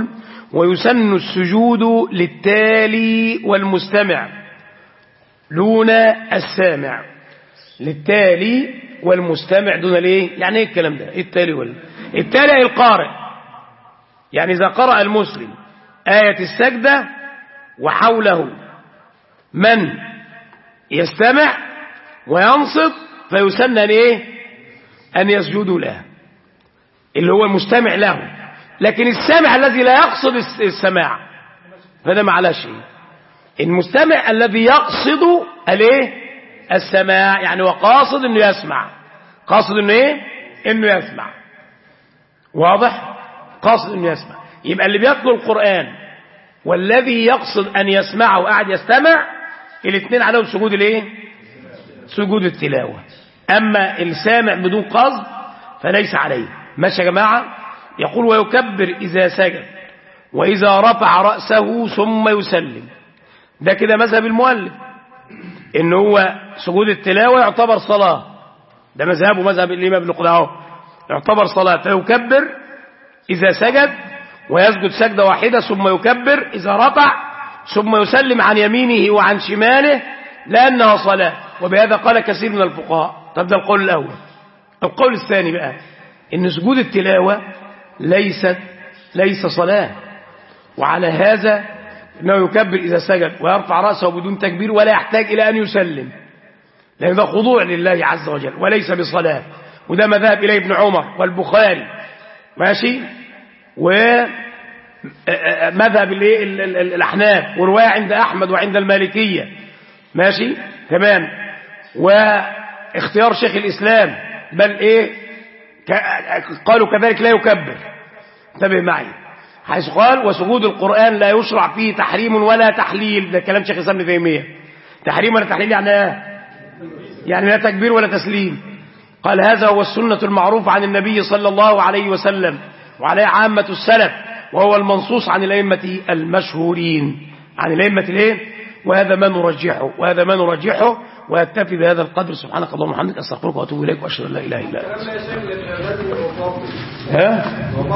ويسن السجود للتالي والمستمع دون السامع للتالي والمستمع دون الايه يعني ايه الكلام ده إيه التالي ولا التالي أي القارئ يعني اذا قرأ المسلم آية السجدة وحوله من يستمع وينصت فيسن أن إيه أن يسجدوا له اللي هو المستمع له لكن السامع الذي لا يقصد السماع فده معلا شيء المستمع الذي يقصد الايه السماع يعني وقاصد انه يسمع قاصد انه ايه انه يسمع واضح قاصد انه يسمع يبقى اللي بيتلو القرآن والذي يقصد ان يسمعه وقاعد يستمع الاثنين عليهم سجود الايه سجود التلاوة اما السامع بدون قصد فليس عليه ماشي يا جماعة يقول ويكبر اذا سجد واذا رفع رأسه ثم يسلم ده كده مذهب المؤلف ان هو سجود التلاوة يعتبر صلاة ده مذهبه مذهب الامام ابن قدامه يعتبر صلاة فيكبر اذا سجد ويسجد سجدة واحدة ثم يكبر اذا رفع ثم يسلم عن يمينه وعن شماله لانها صلاة وبهذا قال كثير من الفقهاء طب ده القول الاول القول الثاني بقى ان سجود التلاوة ليست ليس صلاة وعلى هذا انه يكبر اذا سجد ويرفع راسه بدون تكبير ولا يحتاج الى ان يسلم لان ده خضوع لله عز وجل وليس بصلاه وده مذهب اليه ابن عمر والبخاري ماشي ومذهب الاحناف وروايه عند احمد وعند المالكيه ماشي تمام واختيار شيخ الاسلام بل ايه قالوا كذلك لا يكبر انتبه معي حيث قال وسجود القرآن لا يشرع فيه تحريم ولا تحليل ده كلام شيخ الإسلام ابن تيمية تحريم ولا تحليل يعني ايه يعني لا تكبير ولا تسليم قال هذا هو السنة المعروفة عن النبي صلى الله عليه وسلم وعليه عامة السلف وهو المنصوص عن الأئمة المشهورين عن الأئمة الايه وهذا ما نرجحه وهذا ما نرجحه ويكتفي بهذا القدر سبحانك اللهم وبحمدك استغفرك واتوب اليك واشهد ان لا اله الا انت ها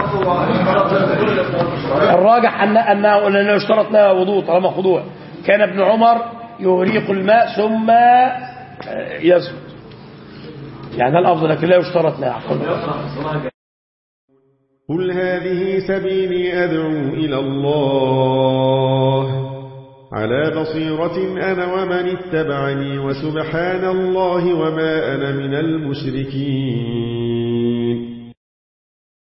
الراجح ان انه انه اشترط لها وضوء طالما خضوع كان ابن عمر يهريق الماء ثم يسجد يعني ده الافضل لكن لا يشترط لها قل هذه سبيلي ادعو الى الله على بصيرة أنا ومن اتبعني وسبحان الله وما أنا من المشركين